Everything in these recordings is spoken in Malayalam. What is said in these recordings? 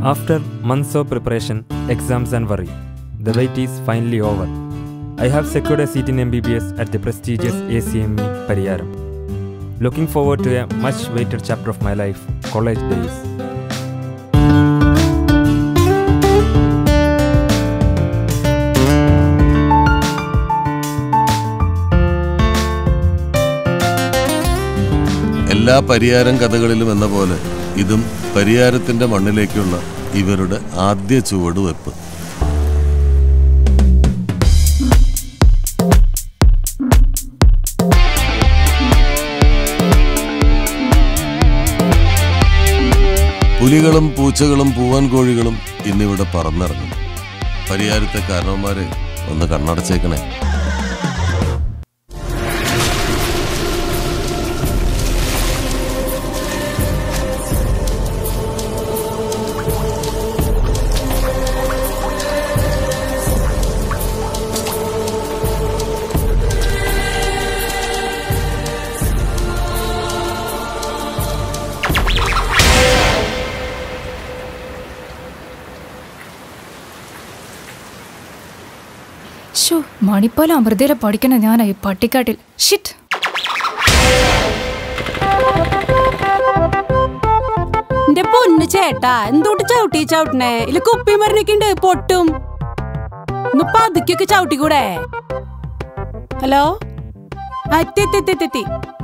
After months of preparation, exams, and worry, the wait is finally over. I have secured a seat in MBBS at the prestigious ACME Pariyaram. Looking forward to a much awaited chapter of my life, college days. എല്ലാ പരിയാരം കഥകളിലും എന്ന പോലെ ഇതും പരിയാരത്തിന്റെ മണ്ണിലേക്കുള്ള ഇവരുടെ ആദ്യ ചുവടുവെപ്പ് പുലികളും പൂച്ചകളും പൂവൻ കോഴികളും ഇന്നിവിടെ പറന്നിറങ്ങും പരിയാരത്തെ കാരണവന്മാരെ ഒന്ന് കണ്ണടച്ചേക്കണേ ഷോ മണിപ്പാല അമൃതയിലെ പഠിക്കണ ഞാനായി പട്ടിക്കാട്ടിൽ ഷിറ്റ് എന്റെ പൊന്ന് ചേട്ടാ എന്തോട്ട് ചവിട്ടി ചവിട്ടണേ ഇല്ല കുപ്പി മരുന്നൊക്കെ പൊട്ടും ഒന്ന് പതുക്കൊക്കെ ചവിട്ടിക്കൂടെ ഹലോ അത്തെത്തെത്തെത്തി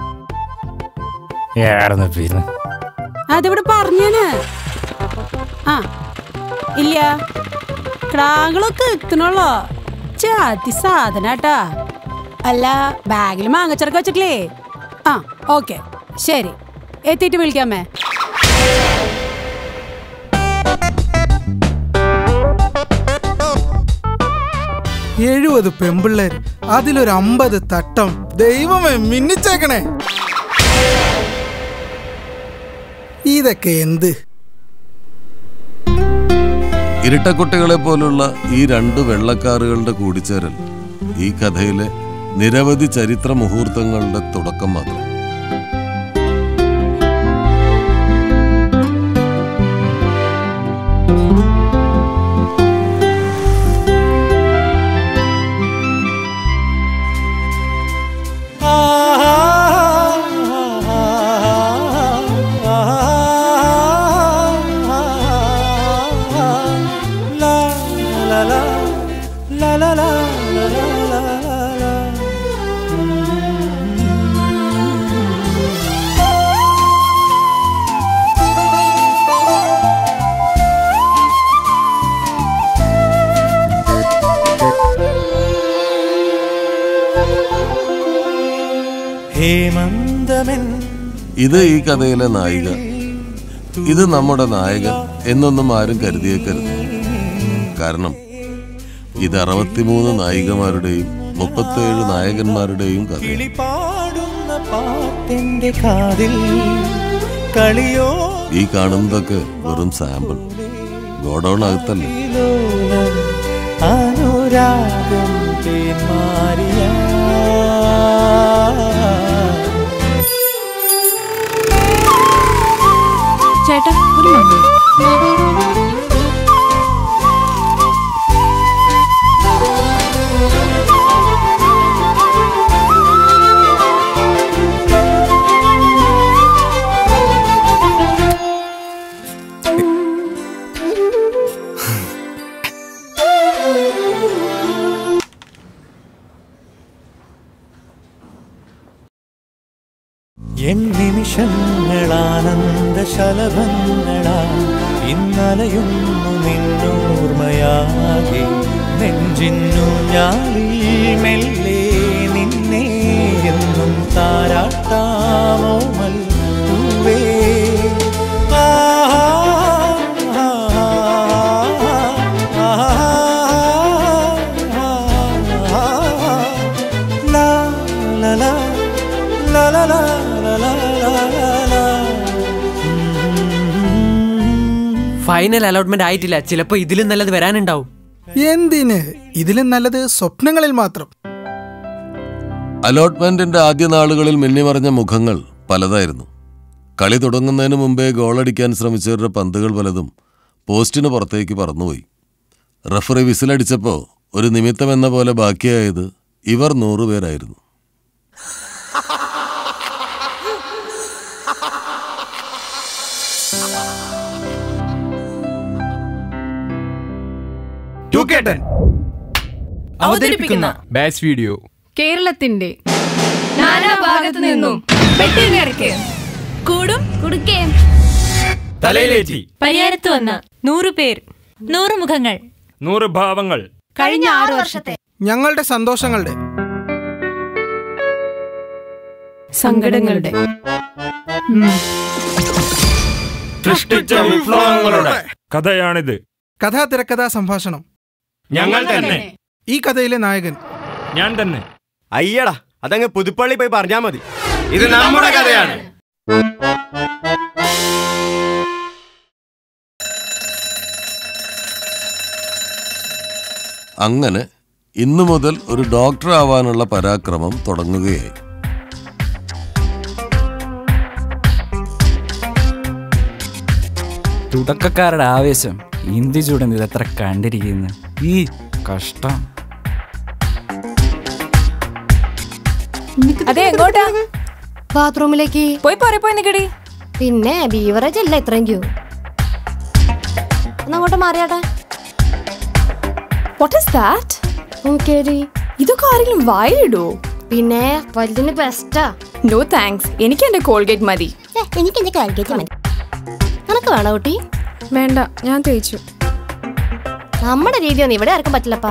അതിവിടെ പറഞ്ഞേന് ആ ഇല്ല ക്രാങ്ങളൊക്കെ എത്തണുള്ളോ ചാത്തി സാധനാട്ടാ അല്ല ബാഗിൽ മാങ്ങച്ചറക്ക വെച്ചിട്ടില്ലേ ആ ഓക്കെ ശരി എത്തിയിട്ട് വിളിക്കാമേ എഴുപത് പെമ്പിള്ളേര് അതിലൊരു അമ്പത് തട്ടം ദൈവമേ മിന്നിച്ചേക്കണേ ഇതൊക്കെ എന്ത് ഇരട്ടക്കുട്ടികളെ പോലുള്ള ഈ രണ്ട് വെള്ളക്കാറുകളുടെ കൂടിച്ചേരൽ ഈ കഥയിലെ നിരവധി ചരിത്ര മുഹൂർത്തങ്ങളുടെ തുടക്കം മാത്രം ഹേമന്തമെൻ ഇത് ഈ കഥയിലെ നായിക ഇത് നമ്മുടെ നായകൻ എന്നൊന്നും ആരും കരുതിയേക്കരുത് കാരണം ഇത് അറുപത്തിമൂന്ന് നായികമാരുടെയും മുപ്പത്തേഴ് നായകന്മാരുടെയും കഥയാണ് കിളി പാടുന്ന പാട്ടിന്റെ കാതിൽ കളിയോ ഈ കാണുന്നതൊക്കെ വെറും സാമ്പിൾ ഗോഡൌൺ അകത്തല്ലേ ലോലം അനുരാഗം തേന്മാരിയ ചേട്ടാ ഒരു മണ്ണു എൻ നിമിഷങ്ങളാനന്ദ ശലഭങ്ങളാ ഇന്നലയുന്നു നിന്നോർമ്മയാകെ നെഞ്ചിന്നു ഞാളിൽ മെല്ലെ നിന്നെ എന്നും താരാട്ടാമോമൽ പൂവേ ആഹാ, ആഹാ, ആഹാ, ആഹാ, ലാ, ലാ, ലാ, ലാ, ലാ, ലാ, ലാ, ലാ, ലാ, ലാ, ലാ. ഫൈനൽ അലോട്ട്മെന്റ് ആയിട്ടില്ല ചിലപ്പോ ഇതിലും നല്ലത് വരാനുണ്ടാവും എന്തിന് ഇതിലും നല്ലത് സ്വപ്നങ്ങളിൽ മാത്രം അലോട്ട്മെന്റിന്റെ ആദ്യ നാളുകളിൽ മിന്നിമറഞ്ഞ മുഖങ്ങൾ പലതായിരുന്നു കളി തുടങ്ങുന്നതിന് മുമ്പേ ഗോളടിക്കാൻ ശ്രമിച്ചവരുടെ പന്തുകൾ പലതും പോസ്റ്റിന് പുറത്തേക്ക് പറന്നുപോയി റഫറി വിസിലടിച്ചപ്പോൾ ഒരു നിമിത്തമെന്ന പോലെ ബാക്കിയായത് ഇവർ നൂറുപേരായിരുന്നു അവതരിപ്പിക്കുന്ന ബാച്ച് വീഡിയോ കേരളത്തിന്റെ നാനാഭാഗത്തു നിന്നും പെട്ടിനിറക്ക് കൂടും കുടുക്കേം തലയിലേറ്റി പരിഹാരത്ത് വന്ന നൂറു പേർ നൂറ് മുഖങ്ങൾ നൂറ് ഭാവങ്ങൾ കഴിഞ്ഞ ആറ് വർഷത്തെ ഞങ്ങളുടെ സന്തോഷങ്ങളുടെ സങ്കടങ്ങളുടെ സൃഷ്ടിച്ച വിപ്ലവങ്ങളുടെ കഥയാണിത് കഥാ തിരക്കഥാ സംഭാഷണം ഞങ്ങൾ തന്നെ ഈ കഥയിലെ നായകൻ ഞാൻ തന്നെ അയ്യടാ അതങ്ങ് പുതുപ്പള്ളി പോയി പറഞ്ഞാ മതി ഇത് നമ്മുടെ കഥയാണ് അങ്ങനെ ഇന്നു മുതൽ ഒരു ഡോക്ടർ ആവാനുള്ള പരാക്രമം തുടങ്ങുകയായി തുടക്കക്കാരുടെ ആവേശം ഇന്ത്യ ചൂടൻ ഇതെത്ര കണ്ടിരിക്കുന്നു ഈ കഷ്ടം അതെ എങ്ങോട്ടാ ബാത്റൂമിലേക്ക് പോയി പോരെ പോയി നിക്കടി പിന്നെ ബീവറേജ് അല്ല ഇത്രയും ക്യൂ അങ്ങോട്ട് മാറിയാട്ടെ വാട്ട് ഇസ് ദാറ്റ് നോക്കിയേരി ഇതൊക്കെ ആരെങ്കിലും വായിലിടോ പിന്നെ പല്ലിന് ബെസ്റ്റാ നോ താങ്ക്സ് എനിക്ക് എന്റെ കോൾഗേറ്റ് മതി എനിക്ക് എന്റെ കാലിക്കേറ്റ് മതി നിനക്ക് വേണോ കുട്ടി വേണ്ട ഞാൻ തേച്ചു നമ്മുടെ രീതിയൊന്നും ഇവിടെ ആർക്കും പറ്റില്ലപ്പാ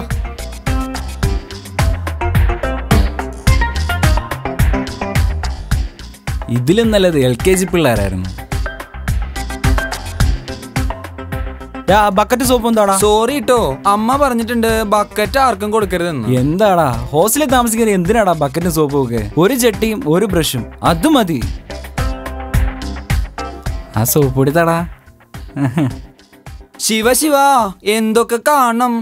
ഇതിലും നല്ലത് എൽ കെ ജി പിള്ളേരായിരുന്നു ബക്കറ്റ് സോപ്പ് എന്താടാ സോറി കേട്ടോ അമ്മ പറഞ്ഞിട്ടുണ്ട് ബക്കറ്റ് ആർക്കും കൊടുക്കരുതെന്ന് എന്താടാ ഹോസ്റ്റലിൽ താമസിക്കുന്ന എന്തിനാടാ ബക്കറ്റും സോപ്പും ഒക്കെ ഒരു ചട്ടിയും ഒരു ബ്രഷും അത് മതി ആ സോപ്പ് എടുത്താടാ ശിവ ശിവ എന്തൊക്കെ കാണണം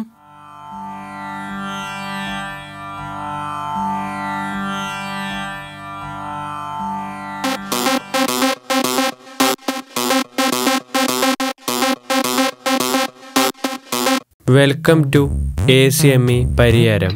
welcome to A C M E Pariyaram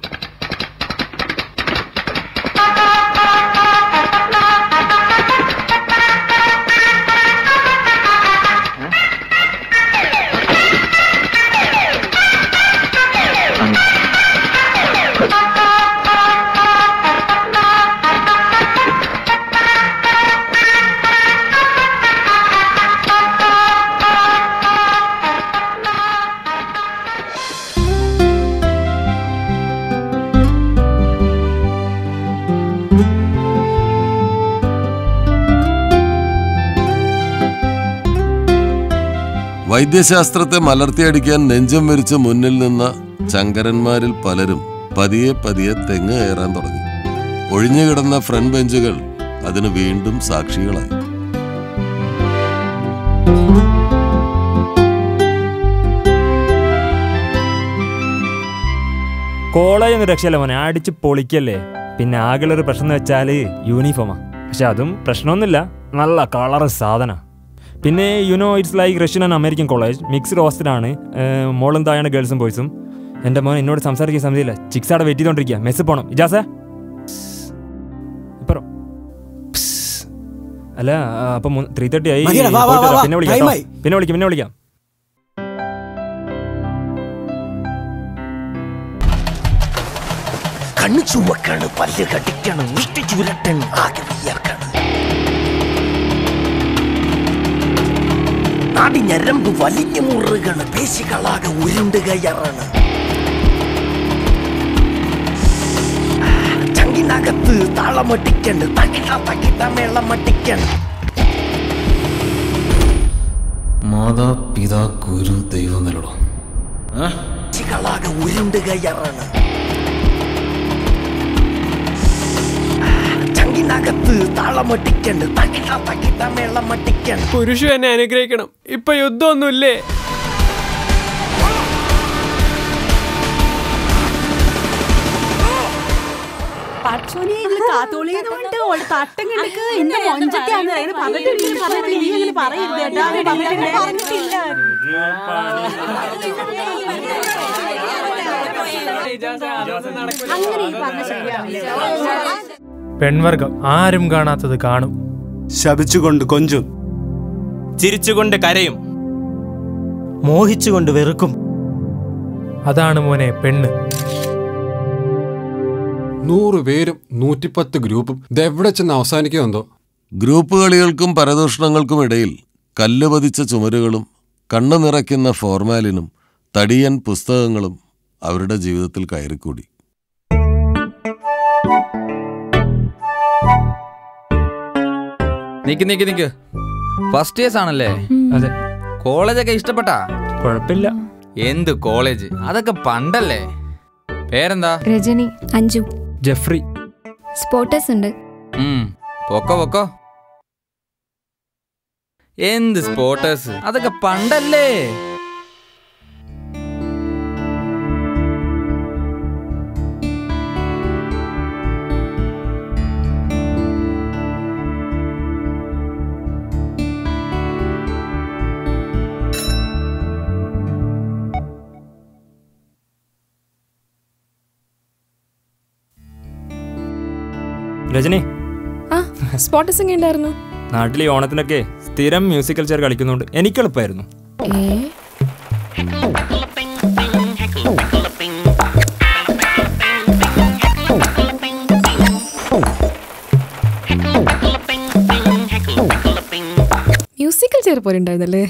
വൈദ്യശാസ്ത്രത്തെ മലർത്തിയടിക്കാൻ നെഞ്ചം വിരിച്ച് മുന്നിൽ നിന്ന ചങ്കരന്മാരിൽ പലരും പതിയെ പതിയെ തെങ്ങ് കയറാൻ തുടങ്ങി ഒഴിഞ്ഞുകിടന്ന ഫ്രണ്ട് ബെഞ്ചുകൾ അതിന് വീണ്ടും സാക്ഷികളായി കോളേജ് ഒന്നും രക്ഷയില്ല മോനെ അടിച്ച് പൊളിക്കല്ലേ പിന്നെ ആകെയുള്ളൊരു പ്രശ്നം എന്ന് വെച്ചാൽ യൂണിഫോമാ പക്ഷെ അതും പ്രശ്നമൊന്നുമില്ല നല്ല കളറ് സാധന പിന്നെ you know it's like Russian and American college mixed ഹോസ്റ്റലാണ് മോളും താഴെ ഗേൾസും ബോയ്സും എൻ്റെ മോൻ എന്നോട് സംസാരിക്കാൻ സമയമില്ല ചിക്സ് അവിടെ വെയിറ്റ് ചെയ്തോണ്ടിരിക്കുക മെസ്സിൽ പോകണം ഇജാസേ ഇപ്പറോ അല്ല ആ, അപ്പം ത്രീ തേർട്ടി ആയി മതിയെടാ, വാ, വാ, പോയിട്ട് വാ, വരാം. വാ. പിന്നെ വിളിക്കാം Time കേട്ടോ. ആയി. പിന്നെ വിളിക്കാം പിന്നെ വിളിക്കാം കണ്ണു ചുവക്കാണ് പല്ല് കടിക്കാണ് മുഷ്ടി ചുരട്ടൻ ആകെ വിയർക്കാണ് നാടി ഞരമ്പ് വലിഞ്ഞു മുറുകാണ് പേശികളാകെ ഉരുണ്ട് കയറാണ് ചങ്കിനകത്ത് താളമട്ടിക്കണ്ട് തക്കിട്ട തക്കിട്ട മേളമട്ടിക്കണ്ട് മാതാപിതാ ഗുരു ദൈവം നല്ലടോ പേശികളാകെ ഉരുണ്ട് കയറാണ് ചങ്കിനകത്ത് താളമട്ടിക്കണ്ട് തക്കിട്ട തക്കിട്ട മേളമട്ടിക്കണ്ട് പുരുഷു എന്നെ അനുഗ്രഹിക്കണം ഇപ്പൊ യുദ്ധമൊന്നുമില്ലേ പടച്ചോനെ ഇങ്ങള് കാത്തോളിന്ന് പറഞ്ഞിട്ട് ഓള് തട്ടം കണ്ടിക്ക് എന്റെ മൊഞ്ചത്തെയാന്ന് പറയുന്നത് പറഞ്ഞിട്ടില്ല പറഞ്ഞിട്ടില്ല നീ അങ്ങനെ പറയരുത് കേട്ടോ അങ്ങനെ പറഞ്ഞിട്ടില്ല പെൺവർഗം ആരും കാണാത്തത് കാണും ശപിച്ചുകൊണ്ട് കൊഞ്ചും ചിരിച്ചുകൊണ്ട് കരയും മോഹിച്ചുകൊണ്ട് വെറുക്കും അതാണ് മോനെ പെണ്ണ് നൂറ് പേരും നൂറ്റിപ്പത്ത് ഗ്രൂപ്പും ഇതെവിടെ ചെന്ന് അവസാനിക്കുമോ എന്തോ ഗ്രൂപ്പ് കളികൾക്കും പരദൂഷണങ്ങൾക്കും ഇടയിൽ കല്ല് പതിച്ച ചുമരുകളും കണ്ണു നിറയ്ക്കുന്ന ഫോർമാലിനും തടിയൻ പുസ്തകങ്ങളും അവരുടെ ജീവിതത്തിൽ കയറിക്കൂടി നിക്ക് നിക്ക് നിക്ക് ഫസ്റ്റ് ഇയേഴ്സ് ആണല്ലേ അതെ കോളേജൊക്കെ ഇഷ്ടപ്പെട്ടാ കുഴപ്പമില്ല എന്ത് കോളേജ് അതൊക്കെ പണ്ടല്ലേ പേരെന്താ രജനി അഞ്ജു ജെഫ്രി സ്പോട്ടസ് ഉണ്ട് ഉം, പൊക്കോ പൊക്കോ എന്ത് സ്പോട്ടേഴ്സ് അതൊക്കെ പണ്ടല്ലേ രജനി ആ സ്പോട്ട് സിംഗ് ഉണ്ടായിരുന്നു നാട്ടിൽ ഈ ഓണത്തിനൊക്കെ സ്ഥിരം മ്യൂസിക്കൽ ചെയർ കളിക്കുന്നുണ്ട് എനിക്ക് എളുപ്പമായിരുന്നു ഏ മ്യൂസിക്കൽ ചെയർ പോലെ ഉണ്ടായിരുന്നല്ലേ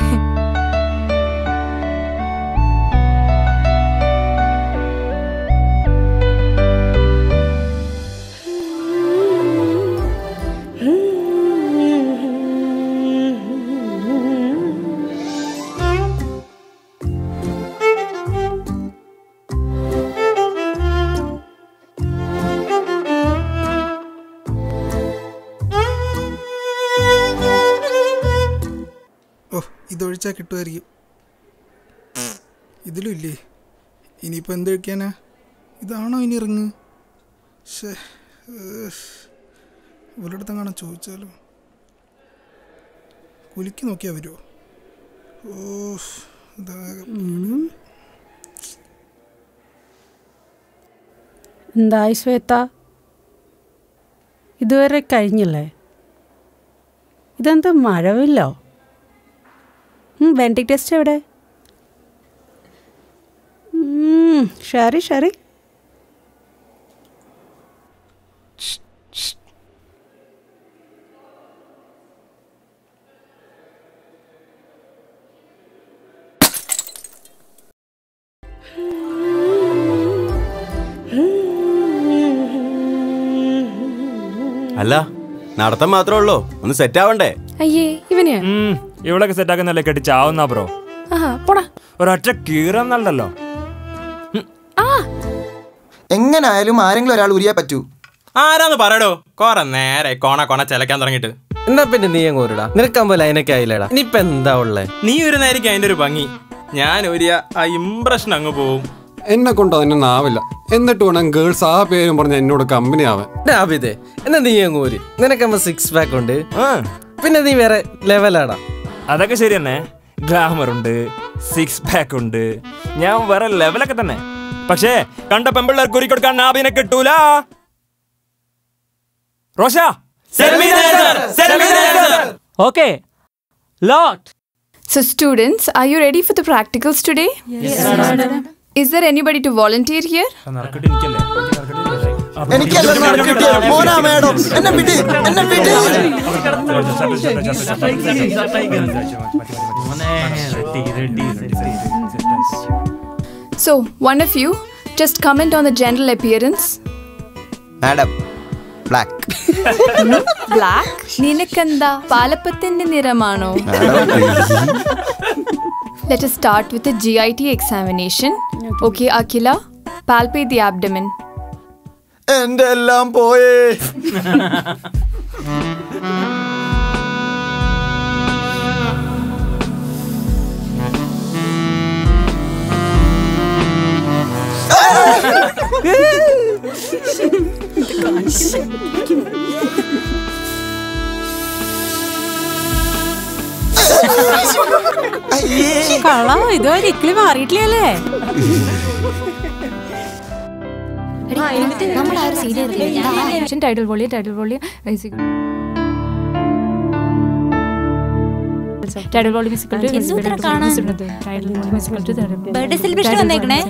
ഓ ഇതൊഴിച്ചാൽ കിട്ടുമായിരിക്കും ഇതിലും ഇല്ലേ ഇനിയിപ്പോൾ എന്ത് കഴിക്കാനാ ഇതാണോ ഇനി ഇറങ്ങ് ഷേ ഇവരുടെ കാണാൻ ചോദിച്ചാലോ കുലുക്കി നോക്കിയാൽ വരുമോ ഓ ഇതാകെ എന്തായി ശ്വേത ഇതുവരെ കഴിഞ്ഞില്ലേ ഇതെന്താ മഴവില്ലോ വെൻറ്റിക് ടെസ്റ്റ് എവിടെ ഉം, ശരി ശരി അല്ല നടത്തം മാത്രമേ ഉള്ളൂ ഒന്ന് സെറ്റ് ആവണ്ടേ അയ്യേ ഇവനെയാ ഇവളൊക്കെ സെറ്റാക്കുന്നല്ലേ കെട്ടി ചാവുന്നാ ബ്രോ ആഹാ പോടാ ഒരൊറ്റ കീറന്നല്ലോ എങ്ങനായാലും ആരെങ്കിലും ഒരാൾ ഉരിയാ പറ്റൂ ആരാന്ന് പറയടോ കൊറേ നേരെ കോണ കോണ ചിലക്കാൻ തുടങ്ങിയിട്ട് എന്നാ പിന്നെ നീ അങ്ങ് ഊരിടാ നിനക്കാകുമ്പോ ലൈനൊക്കെ ആയില്ലടാ ഇനിയിപ്പൊ എന്താ ഉള്ളേ നീ ഒരു നേരിക്ക് അതിന്റെ ഒരു ഭംഗി ഞാൻ ഒരു ആ ഇംപ്രഷൻ അങ്ങ് പോവും എന്നെ കൊണ്ട് അതിനൊന്നും ആവില്ല എന്നിട്ട് വേണം ഗേൾസ് ആ പേരും പറഞ്ഞ് എന്നോട് കമ്പനി ആവാൻ അഭിതേ എന്നാ നീ അങ്ങ് ഊരി നിനക്കാകുമ്പോ സിക്സ് പാക്ക് ഉണ്ട് പിന്നെ നീ വേറെ ലെവലാടാ അതൊക്കെ ശരി തന്നെ ഗ്ലാമർ ഉണ്ട് സിക്സ് പാക്ക് ഉണ്ട് ഞാൻ വേറെ ലെവലൊക്കെ തന്നെ പക്ഷേ കണ്ട പെമ്പിള്ളേർ കുറി കൊടുക്കാൻ നാബിനെ കിട്ടൂല റോഷ Okay. Lot. So, students, are you ready for the practicals today? Yes, madam. Is there anybody to volunteer here? എനിക്കല്ല നടക്കിട്ടിയ മോനാ മേഡം എന്നെ വിട് എന്നെ വിട് So, one of you, just comment on the general appearance. Madam black black നിനക്കെന്താ പാലപ്പത്തിന്റെ നിറമാണോ Let us start with the GIT examination. Okay, Akila, palpate the abdomen. എന്റെ എല്ലാം പോയേ കള്ളോ ഇതുവരെ ഇക്കിളി മാറിയിട്ടില്ലല്ലേ നമ്മൾ ആ ഒരു serial title volume title volume title volume is equal to എന്ത് ഉത്തരം കാണാൻ? Title volume is equal to birthday celebration വന്നേക്കണേ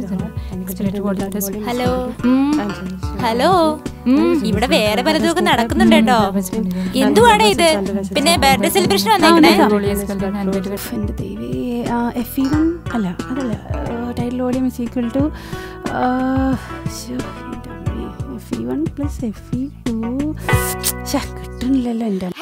ഹലോ ഹലോ ഇവിടെ വേറെ പലതുമൊക്കെ നടക്കുന്നുണ്ട് കേട്ടോ എന്തുവാണ് ഇത് പിന്നെ ബർത്ത്ഡേ സെലിബ്രേഷൻ വന്നേക്കണേ എന്റെ ദൈവേ എഫ് ഇ വൺ അല്ല അതല്ല title volume is equal to F E one plus F E two കിട്ടുന്നില്ലല്ലോ എൻ്റെ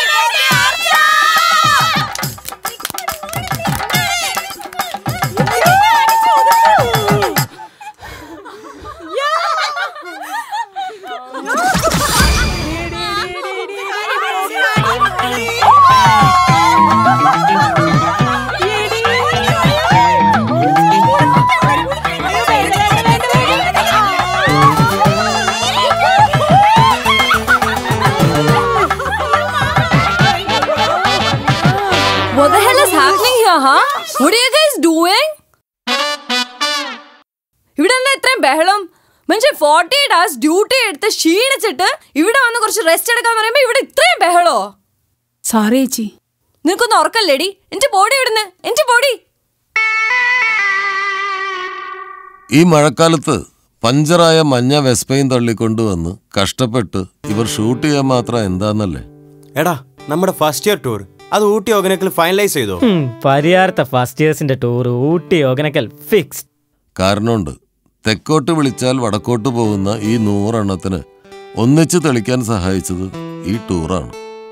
What the hell is happening here, huh? What are you guys doing? ഇവിടെ എന്താ ഇത്രയും ബഹളം മനുഷ്യൻ ഫോർട്ടി എയ്റ്റ് hours ഡ്യൂട്ടി എടുത്ത് ക്ഷീണിച്ചിട്ട് ഇവിടെ വന്ന് കുറച്ച് റെസ്റ്റ് എടുക്കാൻ പറയുമ്പോ ഇവിടെ ഇത്രയും ബഹളോ സോറി ചേച്ചി നിനക്കൊന്ന് ഉറക്കല്ലേടി എന്റെ ബോഡി ഇവിടുന്ന് എന്റെ ബോഡി ഈ മഴക്കാലത്ത് പഞ്ചറായ മഞ്ഞ വെസ്പയും തള്ളിക്കൊണ്ടുവന്ന് കഷ്ടപ്പെട്ട് ഇവർ ഷൂട്ട് ചെയ്യാൻ മാത്രം എന്താന്നല്ലേ എടാ നമ്മുടെ ഫസ്റ്റ് ഇയർ ടൂർ അത് ഊട്ടി ഓഗനക്കിൽ ഫൈനലൈസ് ചെയ്തോ പരിയാരത്തെ ഫസ്റ്റ് ഇയേഴ്സിന്റെ ടൂർ ഊട്ടി ഓഗനക്കൽ ഫിക്സ് കാരണമുണ്ട് തെക്കോട്ട് വിളിച്ചാൽ വടക്കോട്ട് പോകുന്ന ഈ നൂറെണ്ണത്തിന് ഒന്നിച്ച് തെളിക്കാൻ സഹായിച്ചത് ഈ ടൂറാണ്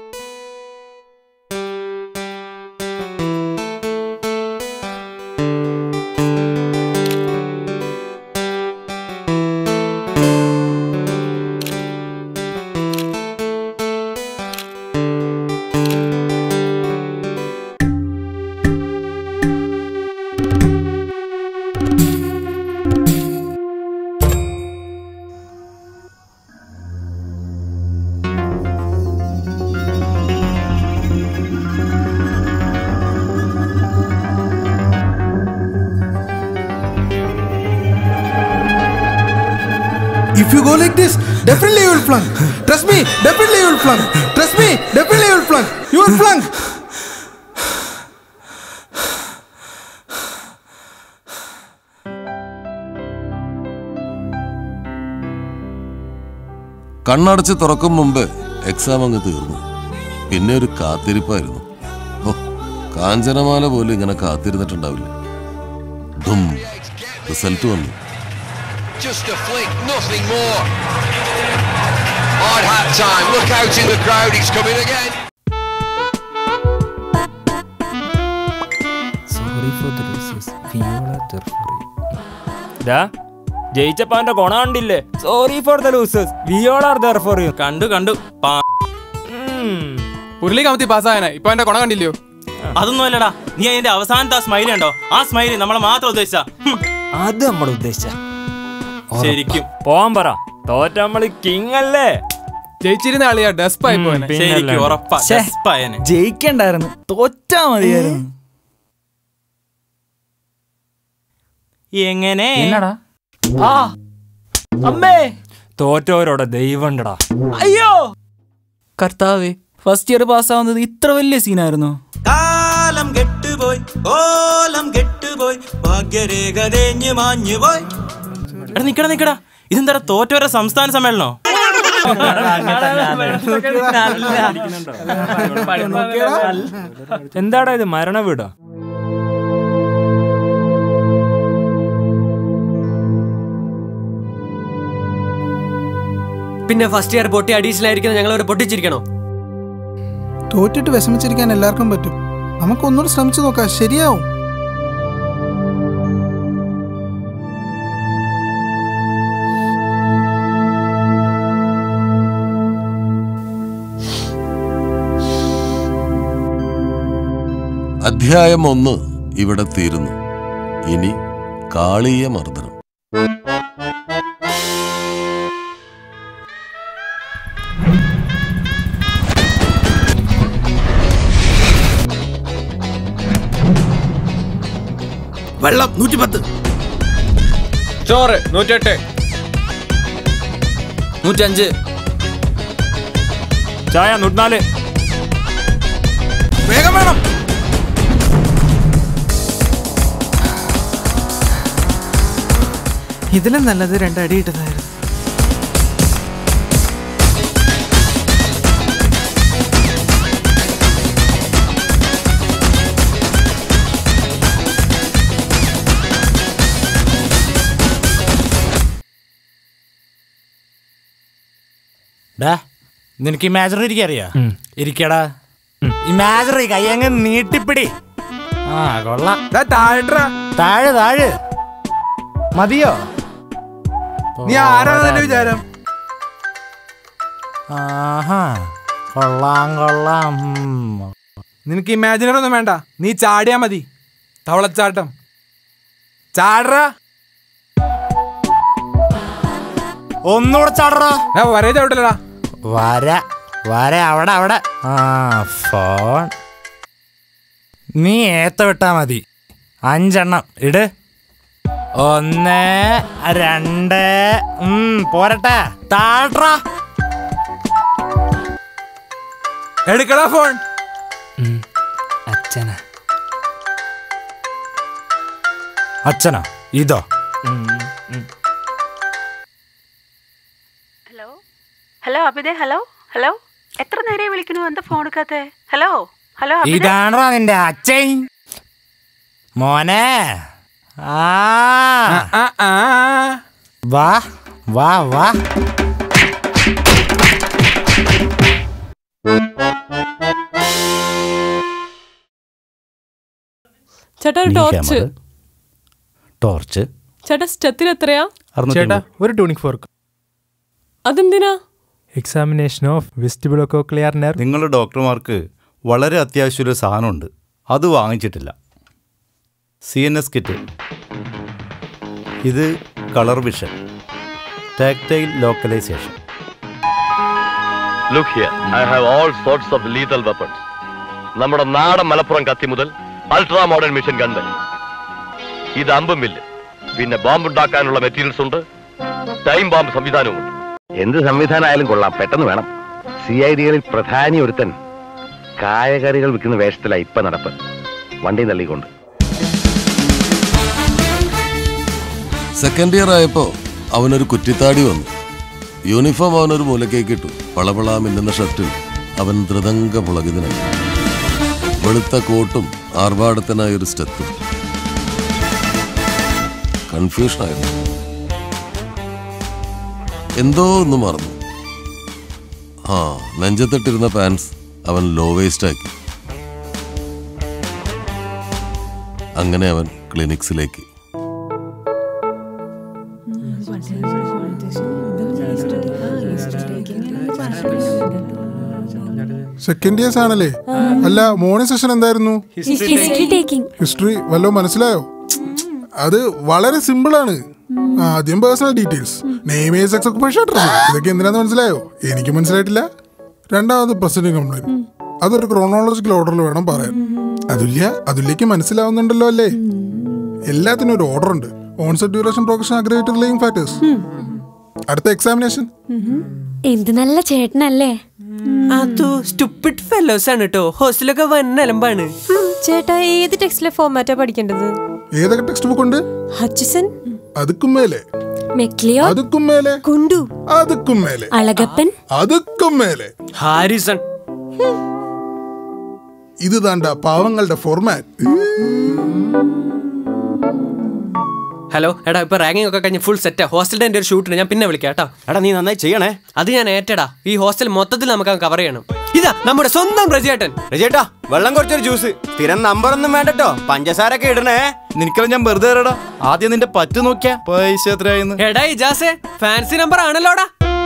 If you go like this, definitely you will flunk. Trust me, definitely you will flunk. Trust me, definitely you will flunk. You will flunk. കണ്ണടച്ച് തുറക്കും മുമ്പ് എക്സാം അങ്ങ് തീർന്നു പിന്നെ ഒരു കാത്തിരിപ്പായിരുന്നു ഓ കാഞ്ചനമാല പോലും ഇങ്ങനെ കാത്തിരുന്നിട്ടുണ്ടാവില്ല ധും റിസൾട്ട് വന്നു Just a flick, nothing more. Hard hat time. Look out in the crowd. He's coming again. Sorry for the losers voila ദാ ജയിച്ചപ്പോ അവന്റെ ഗുണ കണ്ടില്ലേ sorry for the losers voila are there for you കണ്ടു കണ്ടു ഉരുളി കമത്തി പാസ്സായനെ ഇപ്പൊ എന്റെ കൊണ കണ്ടില്ലയോ അതൊന്നും അല്ലടാ നീ അതിന്റെ അവസാനത്തെ ആ സ്മൈൽ ഉണ്ടോ ആ സ്മൈൽ നമ്മളെ മാത്രം ഉദ്ദേശിച്ച അത് നമ്മൾ ഉദ്ദേശിച്ച ശരിക്കും പോവാൻ പറ തോറ്റ നമ്മള് കിങ് അല്ലേ ജയിച്ചിരുന്ന ആളിയാ ഡെസ്പായി പോയനെ ശരിക്കും ഉറപ്പാ ശ്ശേ, ഡെസ്പായനെ. ജയിക്കണ്ടായിരുന്നു തോറ്റാ മതിയായിരുന്നു എങ്ങനെ എന്നടാ ആ അമ്മേ തോറ്റവരോടെ ദൈവണ്ടടാ അയ്യോ കർത്താവേ ഫസ്റ്റ് ഇയർ പാസ്സാവുന്നത് ഇത്ര വലിയ സീനായിരുന്നു കാലം കെട്ടുപോയി ഓലം കെട്ടുപോയി ഭാഗ്യരേഖ തേഞ്ഞു മാഞ്ഞു പോയി എടാ നിക്കടാ നിക്കടാ ഇതെന്താ തോറ്റവരെ സംസ്ഥാന സമ്മേളനോ എന്താടാ ഇത് മരണ വീടോ പിന്നെ ഫസ്റ്റ് ഇയർ പൊട്ടി അഡീഷണൽ ആയിരിക്കുന്ന ഞങ്ങൾ അവരെ പൊട്ടിച്ചിരിക്കണോ തോറ്റിട്ട് വിഷമിച്ചിരിക്കാൻ എല്ലാവർക്കും പറ്റും നമുക്ക് ഒന്നുകൂടി ശ്രമിച്ചു നോക്കാം ശരിയാവും അധ്യായം ഒന്ന് ഇവിടെ തീരുന്നു ഇനി കാളീയ മർദ്ദനം വെള്ളം നൂറ്റി പത്ത് ചോറ് നൂറ്റെട്ട് നൂറ്റഞ്ച് ചായ നൂറ്റിനാല് വേഗം വേണം ഇതിലും നല്ലത് രണ്ടടി ഇട്ടതായിരുന്നു ഡാ നിനക്ക് ഇമാജിനറി ഇരിക്കാൻ അറിയാ ഇരിക്കടാ ഇമാജിനറി കൈ അങ്ങ് നീട്ടിപ്പിടി ആ കൊള്ളാം താഴെ താഴെ മതിയോ നീ ആരാണ് നിന്റെ വിചാരം ആഹാ കൊള്ളാം കൊള്ളാം ഉം. നിനക്ക് ഇമാജിനറി ഒന്നും വേണ്ട നീ ചാടിയാ മതി തവളച്ചാട്ടം ചാടറാ ഒന്നുകൂടെ ചാടറാ വരേ ചവിട്ടലടാ വര വര അവിടെ അവിടെ ആ ഫോൺ നീ ഏത്ത വിട്ടാ മതി അഞ്ചെണ്ണം ഇട് ഒന്ന് രണ്ട് ഉം, പോരട്ടെ താഴ്ട്രാ എടുക്കടാ ഫോൺ അച്ഛനാ അച്ഛനാ ഇതോ ഹലോ അബിദേ ഹലോ ഹലോ എത്ര നേരെ വിളിക്കണു എന്താ ഫോൺ എടുക്കാത്തെ ഹലോ ഹലോ അബിദേ ഇതാണോ നിന്റെ അച്ഛൻ മോനെ ആ വാ വാ വാ ചേട്ടാ ഒരു നീ ടോർച്ച് ക്യാമറ. ടോർച്ച് ചേട്ടാ സ്റ്റെത്തിന് എത്രയാ ചേട്ടാ ഒരു ടൂണിക് ഫോർക്ക് അതെന്തിനാ examination of vestibulo cochlear nerve നിങ്ങളുടെ ഡോക്ടർമാർക്ക് വളരെ അത്യാവശ്യം ഒരു സാധനമുണ്ട് അത് വാങ്ങിച്ചിട്ടില്ല സി എൻ എസ് കിറ്റ് ഇത് colour vision tactile localisation look here I have all sorts of lethal weapons നമ്മുടെ നാടൻ മലപ്പുറം കത്തി മുതൽ അൾട്രാ മോഡേൺ മിഷൻ ഗൺ വരെ ഇത് അമ്പും മില്ല് പിന്നെ ബോംബ് ഉണ്ടാക്കാനുള്ള മെറ്റീരിയൽസ് ഉണ്ട് ടൈം ബോംബ് സംവിധാനവും ഉണ്ട് എന്ത് സംവിധാനമായാലും കൊള്ളാം പെട്ടെന്ന് വേണം സി ഐ ഡികളിൽ പ്രധാനി ഒരുത്തൻ കായകറികൾ വിൽക്കുന്ന വേഷത്തിലാ ഇപ്പൊ നടപ്പ് വണ്ടി തള്ളിക്കൊണ്ട് സെക്കൻഡ് ഇയർ ആയപ്പോ അവനൊരു കുറ്റിത്താടി വന്നു യൂണിഫോം അവനൊരു മൂലക്കേക്ക് ഇട്ടു പളപള മിന്നുന്ന ഷർട്ടിൽ അവൻ ധൃതംഗ പുളകിതനായി വെളുത്ത കോട്ടും ആർഭാടത്തിനായ ഒരു സ്റ്റെത്തും കൺഫ്യൂഷനായിരുന്നു എന്തോ ഒന്ന് മറന്നു ആ നെഞ്ചത്തിട്ടിരുന്ന പാൻസ് അവൻ ലോ വേസ്റ്റ് ആക്കി അങ്ങനെ അവൻ ക്ലിനിക്സിലേക്ക് സെക്കൻഡ് ഇയേഴ്സ് ആണല്ലേ അല്ല മോർണിംഗ് സെഷൻ എന്തായിരുന്നു ഹിസ്റ്ററി ടേക്കിംഗ് ഹിസ്റ്ററി വല്ലോ മനസ്സിലായോ അത് വളരെ സിമ്പിൾ ആണ് ആദ്യം personal details name age sex occupation address ഇതൊക്കെ എന്തിനാന്ന് മനസ്സിലായോ എനിക്ക് മനസ്സിലായിട്ടില്ല രണ്ടാമത് പ്രസിഡന്റ് കംപ്ലൈന്റ് അതൊരു ക്രോണോളജിക്കൽ ഓർഡറിൽ വേണം പറയാൻ അതുല്യ അതുല്യക്ക് മനസ്സിലാവുന്നുണ്ടല്ലോ അല്ലേ എല്ലാത്തിനും ഒരു ഓർഡർ ഉണ്ട് onset duration progression aggravated relieving factors അടുത്ത എക്സാമിനേഷൻ എന്ത് നല്ല ചേട്ടനല്ലേ അതോ സ്റ്റുപ്പിഡ് ഫെലോസ് ആണ് കേട്ടോ ഹോസ്റ്റലൊക്കെ വൻ അലമ്പാണ് ചേട്ടാ ഏത് ടെക്സ്റ്റിലെ ഫോമാറ്റാ പഠിക്കേണ്ടത് ഏതൊക്കെ ടെക്സ്റ്റ് ബുക്ക് ഉണ്ട് ഹച്ചിസൺ അതുക്കും മേലെ മെക്ലിയോ അതുക്കും മേലെ കുണ്ടു അതുക്കും മേലെ അളകപ്പൻ അതുക്കും മേലെ ഹാരിസൺ ഇത് താണ്ട പാവങ്ങളുടെ ഫോർമാറ്റ് ഹലോ എടാ ഇപ്പൊ റാങ്കിങ് ഒക്കെ കഴിഞ്ഞ് ഫുൾ സെറ്റാ ഹോസ്റ്റലിന്റെ എന്റെ ഒരു ഷൂട്ടുണ്ട് ഞാൻ പിന്നെ വിളിക്കാം കേട്ടോ എടാ നീ നന്നായി ചെയ്യണേ അത് ഞാൻ ഏറ്റടാ ഈ ഹോസ്റ്റൽ മൊത്തത്തിൽ നമുക്ക് കവർ ചെയ്യണം ഇതാ നമ്മുടെ സ്വന്തം റജിയേട്ടൻ രജേട്ടാ വെള്ളം കുറച്ചൊരു ജ്യൂസ് സ്ഥിരം നമ്പർ ഒന്നും വേണ്ടട്ടോ പഞ്ചസാര ഒക്കെ ഇടണേ നിനക്കല്ല ഞാൻ വെറുതെ തരടാ ആദ്യം നിന്റെ പറ്റ് നോക്കിയാ പൈസ എത്രയായിരുന്നു എടാ ഇജാസേ ഫാൻസി നമ്പർ ആണല്ലോടാ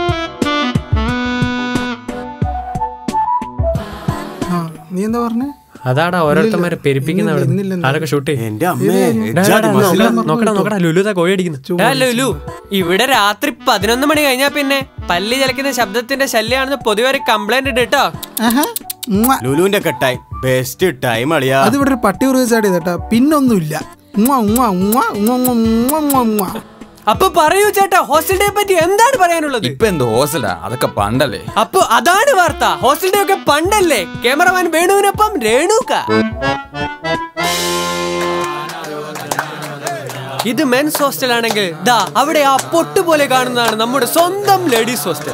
നീ എന്താ പറഞ്ഞേ അതാടാ ഓരോരുത്തന്മാരെ പെരുപ്പിക്കുന്ന അവിടെ ആരൊക്കെ ഷൂട്ട് എന്റെ അമ്മേ, നോക്കടാ നോക്കടാ ലുലുതാ കോഴി അടിക്കുന്നു ഡാ, ലുലു ഇവിടെ രാത്രി പതിനൊന്ന് മണി കഴിഞ്ഞാ പിന്നെ പല്ലി ചലക്കുന്ന ശബ്ദത്തിന്റെ ശല്യാണെന്ന് പൊതുവെ ഒരു കംപ്ലൈന്റ് ഉണ്ട് കേട്ടോ ലുലുവിന്റെ ഒക്കെ ടൈം ബെസ്റ്റ് ടൈം അളിയാ അത് ഇവിടെ ഒരു പട്ടി ഉറവ് ചാടി കേട്ടാ പിന്നൊന്നുമില്ല അപ്പൊ പറയൂ ചേട്ടാ ഹോസ്റ്റൽ ഡേ പറ്റി എന്താണ് പറയാനുള്ളത് ഇപ്പൊ എന്ത് ഹോസ്റ്റലാ അതൊക്കെ പണ്ടല്ലേ അപ്പൊ അതാണ് വാർത്ത ഹോസ്റ്റൽ ഡേ ഒക്കെ പണ്ടല്ലേ ക്യാമറമാൻ വേണുവിനൊപ്പം രേണുക ഇത് മെൻസ് ഹോസ്റ്റൽ ആണെങ്കിൽ ദാ അവിടെ ആ പൊട്ട് പോലെ കാണുന്നതാണ് നമ്മുടെ സ്വന്തം ലേഡീസ് ഹോസ്റ്റൽ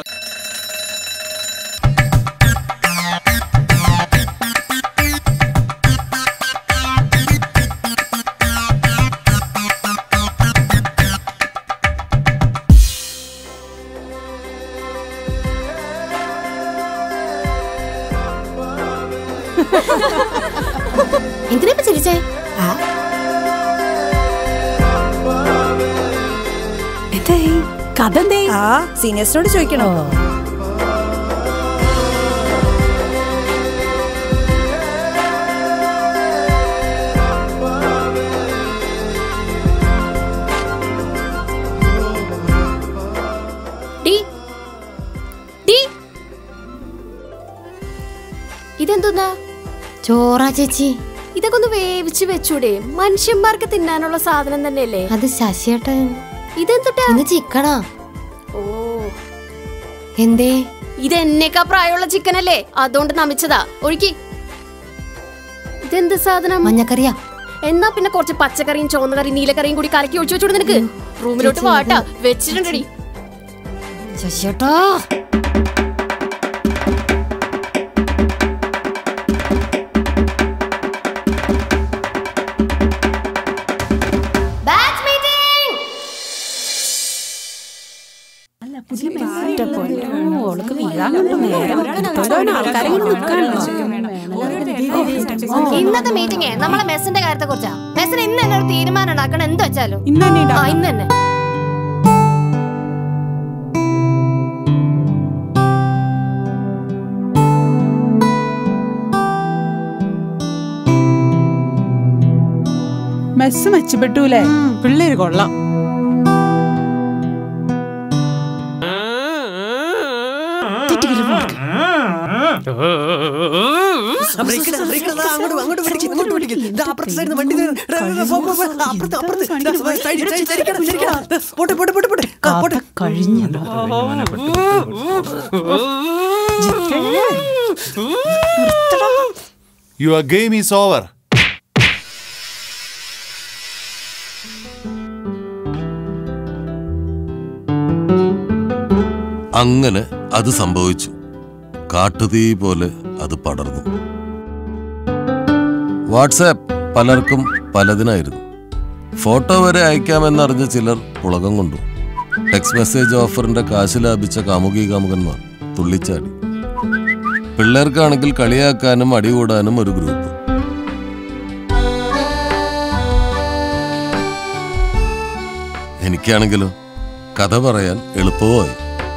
എന്തിനാ ഇപ്പൊ ചിരിച്ചേ എന്തായി കഥ എന്തേ ആ സീനിയേഴ്സിനോട് ചോദിക്കണോ ഡി ഡി ഇതെന്താ ചോറാ ചേച്ചി ഇതൊക്കെ ഒന്ന് വേവിച്ച് വെച്ചൂടെ മനുഷ്യന്മാർക്ക് തിന്നാനുള്ള സാധനം തന്നെയല്ലേ അത് ശശിയേട്ടൻ ഇതെന്തുട്ടാ ഇന്ന് ചിക്കണാ ഓ എന്തേ ഇത് എന്നേക്കാ പ്രായമുള്ള ചിക്കൻ അല്ലേ അതുകൊണ്ട് നമിച്ചതാ ഒഴുക്കി ഇതെന്ത് സാധനം മഞ്ഞക്കറിയാ എന്നാ പിന്നെ കുറച്ച് പച്ചക്കറിയും ചുവന്ന കറിയും നീലക്കറിയും കൂടി കലക്കി ഒഴിച്ചു വെച്ചോട് നിനക്ക് റൂമിലോട്ട് വാട്ടാ വെച്ചിട്ടുണ്ടടി ശശിയേട്ടാ ഇന്നത്തെ മീറ്റിംഗ് നമ്മളെ മെസ്സിന്റെ കാര്യത്തെ കുറിച്ചാ മെസ്സിന് ഇന്ന് തന്നെ ഒരു തീരുമാനം ഉണ്ടാക്കണം എന്ത് വെച്ചാലും ആ ഇന്ന് തന്നെ മെസ്സ് മെച്ചപ്പെട്ടൂലേ പിള്ളേര് കൊള്ളാം Your game is over. അങ്ങനെ അത് സംഭവിച്ചു കാട്ടുതീ പോലെ അത് പടർന്നു വാട്സാപ്പ് പലർക്കും പലതിനായിരുന്നു ഫോട്ടോ വരെ അയക്കാമെന്നറിഞ്ഞ ചിലർ പുളകം കൊണ്ടു ടെക്സ്റ്റ് മെസ്സേജ് ഓഫറിന്റെ കാശ് ലാഭിച്ച കാമുകി കാമുകന്മാർ തുള്ളിച്ചാടി പിള്ളേർക്കാണെങ്കിൽ കളിയാക്കാനും അടികൂടാനും ഒരു ഗ്രൂപ്പ് എനിക്കാണെങ്കിലോ കഥ പറയാൻ എളുപ്പവുമായി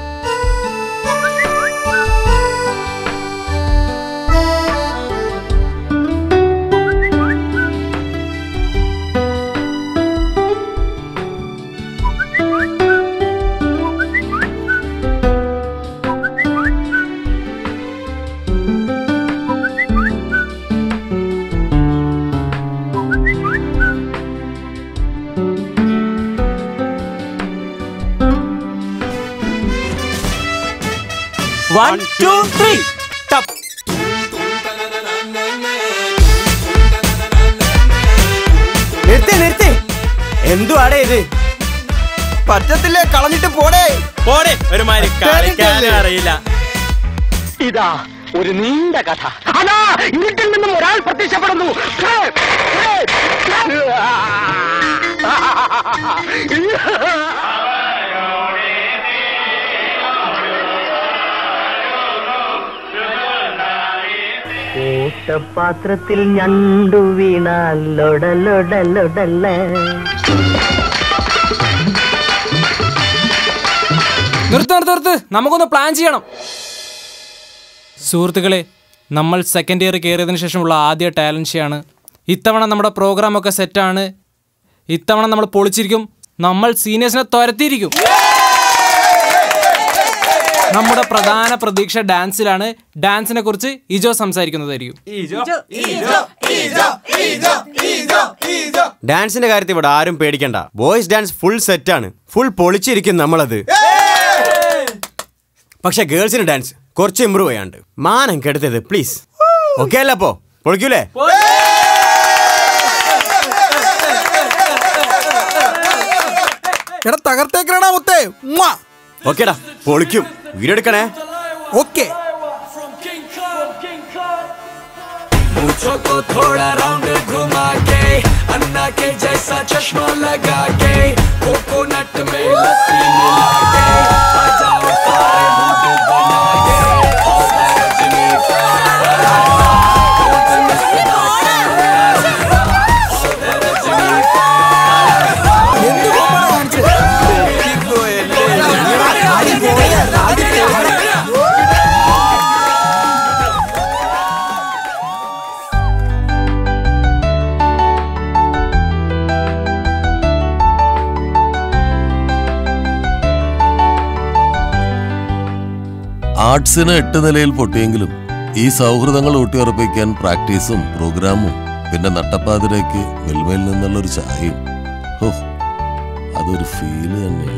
വൺ ടു ത്രീ ടപ്പ് നിർത്തി നിർത്തി എന്തുവാടേ ഇത് പറ്റത്തില്ല കളഞ്ഞിട്ട് പോടേ പോടെ ഒരുമാതിരി കളിക്കാനും അറിയില്ല ഇതാ ഒരു നീണ്ട കഥ അതാ ഇരുട്ടിൽ നിന്നും ഒരാൾ പ്രത്യക്ഷപ്പെടുന്നു ഖേ, ഖേ, ഖേ. കൂട്ടപാത്രത്തിൽ ഞണ്ടു വീണാൽ ലൊടലൊടലൊടല നിർത്ത് നിർത്ത് നിർത്ത് നമുക്കൊന്ന് പ്ലാൻ ചെയ്യണം സുഹൃത്തുക്കളെ നമ്മൾ സെക്കൻഡ് ഇയർ കയറിയതിനു ശേഷമുള്ള ആദ്യ ടാലൻറ്റ് ഷോ ആണ് ഇത്തവണ നമ്മുടെ പ്രോഗ്രാമൊക്കെ സെറ്റാണ് ഇത്തവണ നമ്മൾ പൊളിച്ചിരിക്കും നമ്മൾ സീനിയേഴ്സിനെ തുരത്തിയിരിക്കും നമ്മുടെ പ്രധാന പ്രതീക്ഷ ഡാൻസിലാണ് ഡാൻസിനെ കുറിച്ച് ഇജോ സംസാരിക്കുന്നതായിരിക്കും ഡാൻസിന്റെ കാര്യത്തിൽ ഇവിടെ ആരും പേടിക്കണ്ട ബോയ്സ് ഡാൻസ് ഫുൾ സെറ്റാണ് ഫുൾ പൊളിച്ചിരിക്കും നമ്മളത് പക്ഷെ ഗേൾസിന് ഡാൻസ് കുറച്ച് ഇമ്പ്രൂവ് ചെയ്യാണ്ട് മാനം കെടുത്തത് പ്ലീസ് ഓക്കെ അല്ല അപ്പോ പൊളിക്കൂലേ എടാ തകർത്തേക്കണ മുത്തേ ഓക്കേടാ പൊളിക്കും വീഡിയോ എടുക്കണേ ഓക്കെ पूछो तो थोड़ा राउंड घुमा के अन्ना के जैसा चश्मा लगा के कोकोनट में लस्सी मिला के आ जाओ सारे मूड बना के और रजनी ആർട്സിന് എട്ട് നിലയിൽ പൊട്ടിയെങ്കിലും ഈ സൗഹൃദങ്ങൾ ഊട്ടിയുറപ്പിക്കാൻ പ്രാക്ടീസും പ്രോഗ്രാമും പിന്നെ നട്ടപ്പാതിരയ്ക്ക് മിൽമയിൽ നിന്നുള്ള ഒരു ചായയും ഹോ അതൊരു ഫീല് തന്നെയാണ്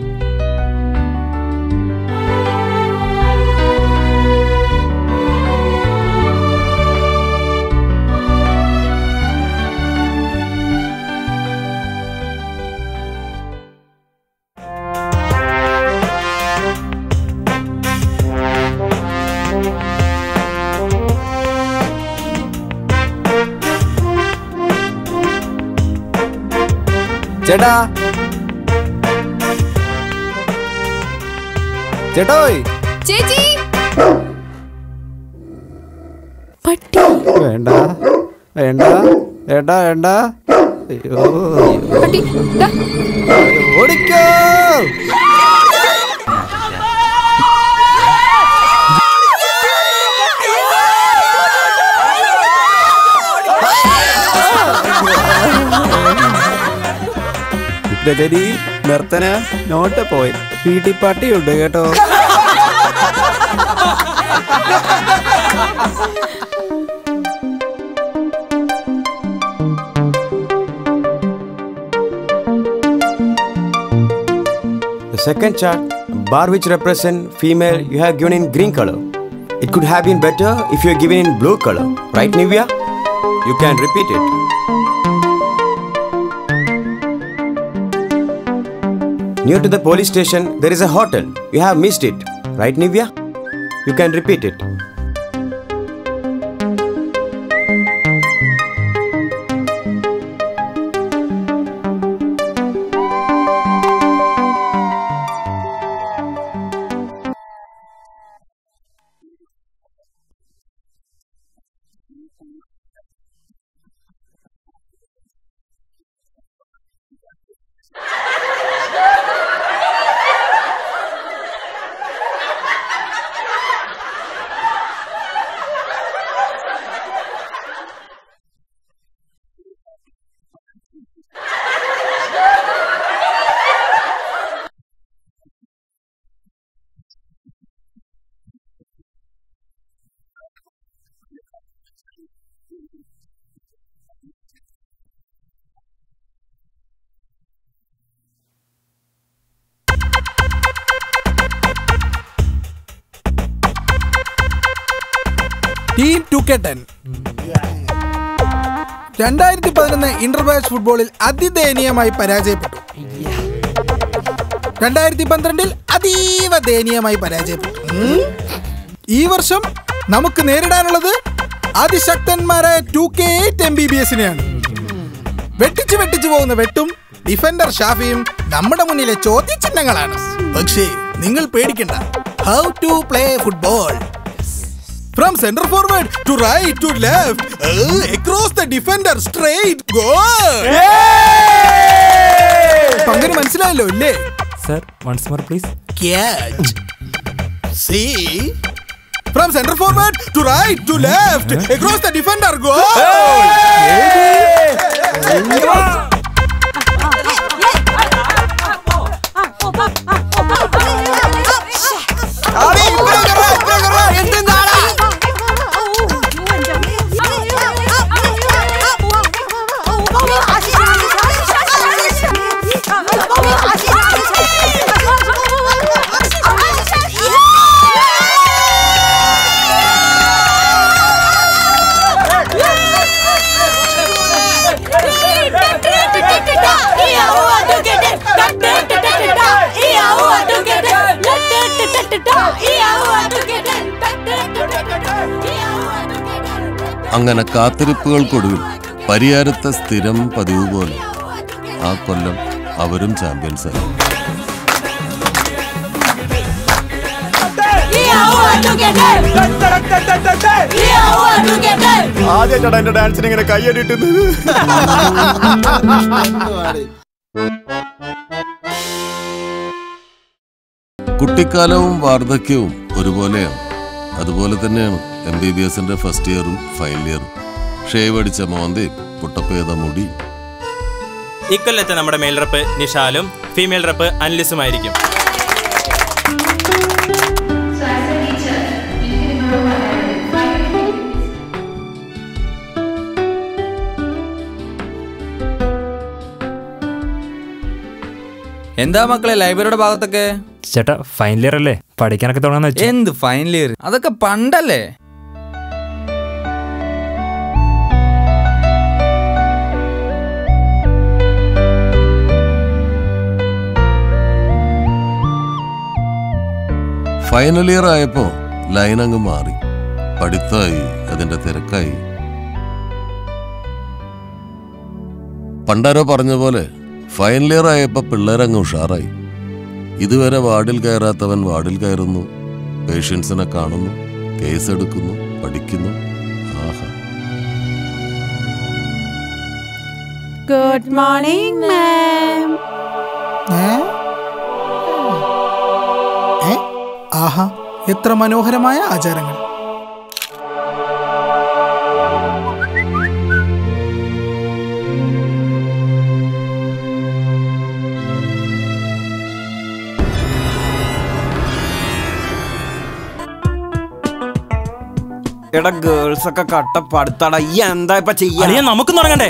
ചേട്ടാ ചേട്ടോയ് ചേച്ചി വേണ്ട വേണ്ട വേണ്ട വേണ്ട അയ്യോ പട്ടി ദാ. ഓടിക്കോ രജനി നിർത്തന നോട്ട് പോയി വീട്ടിൽ പട്ടിയുണ്ട് കേട്ടോ The second chart, bar which represent female, you have given in green color. It could have been better if you had given in blue color, right, Nivya? You can repeat it. Near to the police station, there is a hotel. You have missed it, right, Nivya? You can repeat it. Team two K ten രണ്ടായിരത്തി പതിനൊന്ന് ഇന്റർ ബാച്ച് ഫുട്ബോളിൽ അതിദയനീയമായി പരാജയപ്പെട്ടു രണ്ടായിരത്തി പന്ത്രണ്ടിൽ അതീവ ദയനീയമായി പരാജയപ്പെട്ടു ഉം. ഈ വർഷം നമുക്ക് നേരിടാനുള്ളത് അതിശക്തന്മാരായ two K eight M B B എസിനെയാണ് വെട്ടിച്ചു വെട്ടിച്ചു പോകുന്ന വെട്ടും ഡിഫൻഡർ ഷാഫിയും നമ്മുടെ മുന്നിലെ ചോദ്യചിഹ്നങ്ങളാണ് പക്ഷേ നിങ്ങൾ പേടിക്കണ്ട how to play football From center forward to right to left, uh, across the defender, straight goal. പങ്കന് മനസ്സിലായല്ലോ ഇല്ലേ sir once more please Catch. See? From center forward to right to left, across the defender, goal. അങ്ങനെ കാത്തിരിപ്പുകൾക്കൊടുവിൽ പരിയാരത്തെ സ്ഥിരം പതിവ് പോലെ ആ കൊല്ലം അവരും ചാമ്പ്യൻസായി ആദ്യമായിട്ടാണ് എന്റെ ഡാൻസിന് ഇങ്ങനെ കൈയടിട്ടുന്നത് കുട്ടിക്കാലവും വാർദ്ധക്യവും ഒരുപോലെയാണ് അതുപോലെ തന്നെയാണ് എം ബി ബി എസിന്റെ ഫസ്റ്റ് ഇയറും ഫൈനൽ ഇയറും ഷേവ് അടിച്ച മോന്തയും പുട്ടപ്പേത മുടി ഇക്കൊല്ലത്തെ നമ്മുടെ മെയിൽ റെപ്പ് നിഷാലും ഫീമെയിൽ റെപ്പ് അനലിസുമായിരിക്കും എന്താ മക്കളെ ലൈബ്രറിയുടെ ഭാഗത്തൊക്കെ ചേട്ടാ ഫൈനൽ ഇയർ അല്ലേ പഠിക്കാനൊക്കെ തുടങ്ങാന്ന് വെച്ചു എന്ത് ഫൈനൽ ഇയർ അതൊക്കെ പണ്ടല്ലേ ഫൈനൽ ഇയർ ആയപ്പോ ലൈൻ അങ്ങ് മാറി പഠിത്തമായി അതിന്റെ തിരക്കായി പണ്ടാരോ പറഞ്ഞ പോലെ ഫൈനൽ ഇയർ ആയപ്പോ പിള്ളേരങ്ങ് ഉഷാറായി ഇതുവരെ വാർഡിൽ കയറാത്തവൻ വാർഡിൽ കയറുന്നു പേഷ്യൻസിനെ കാണുന്നു കേസ് എടുക്കുന്നു പഠിക്കുന്നു ആഹാ ഗുഡ് മോർണിംഗ് മാം ഏ? ആഹാ എത്ര മനോഹരമായ ആചാരങ്ങൾ എടാ ഗേൾസ് ഒക്കെ കട്ട പടുത്താടാ ഈ എന്താ ഇപ്പൊ ചെയ്യാ നമുക്ക് തുടങ്ങണ്ടേ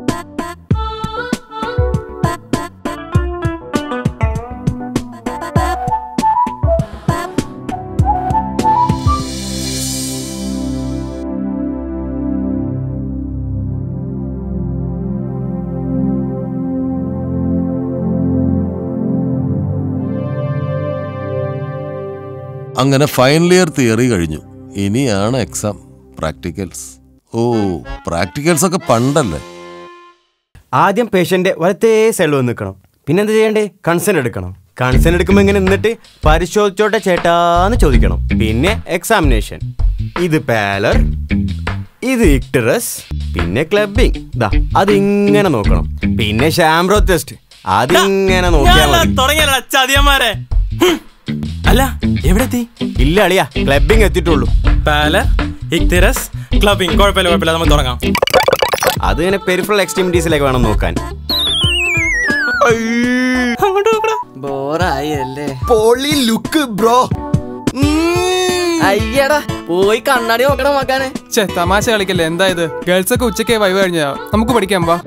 അങ്ങനെ ഫൈനൽ ഇയർ തിയറി കഴിഞ്ഞു ഇനിയാണ് എക്സാം പ്രാക്ടിക്കൽസ് ഓ പ്രാക്ടിക്കൽസ് ഒക്കെ പണ്ടല്ലേ ആദ്യം പേഷ്യന്റ് വലത്തേ സൈഡിൽ വന്ന് നിൽക്കണം പിന്നെ എന്താ ചെയ്യണ്ടേ കൺസേൺ എടുക്കണം കൺസേൺ എടുക്കുമ്പോൾ ഇങ്ങനെ നിന്നിട്ട് പരിശോധിച്ചോട്ടെ ചേട്ടാന്ന് ചോദിക്കണം പിന്നെ എക്സാമിനേഷൻ ഇത് പാലർ ഇത് ഇക്ടറസ് പിന്നെ ക്ലബിംഗ് ദാ അതിങ്ങനെ നോക്കണം പിന്നെ ഷാംബ്രോ ടെസ്റ്റ് അതിങ്ങനെ നോക്കിയാൽ മതി തുടങ്ങിയല്ല ചതിയന്മാരെ ഹും. അല്ല എവിടെ എത്തി ഇല്ല അളിയാ ക്ലബിംഗ് എത്തിയിട്ടുള്ളൂ പാല ഇക്തിരസ് ക്ലബിംഗ് കുഴപ്പമില്ല കുഴപ്പമില്ല നമുക്ക് തുടങ്ങാം അത് ഇങ്ങനെ പെരിഫറൽ എക്സ്ട്രീമിറ്റീസിലേക്ക് വേണം നോക്കാൻ ബോറായി അല്ലേ പൊളി ലുക്ക് ബ്രോ അയ്യടാ പോയി കണ്ണാടി നോക്കണം മക്കാനെ ചേ തമാശ കളിക്കല്ലേ എന്താ ഇത് ഗേൾസ് ഒക്കെ ഉച്ചയ്ക്ക് വൈവ് കഴിഞ്ഞാ നമുക്ക് പഠിക്കാം വാ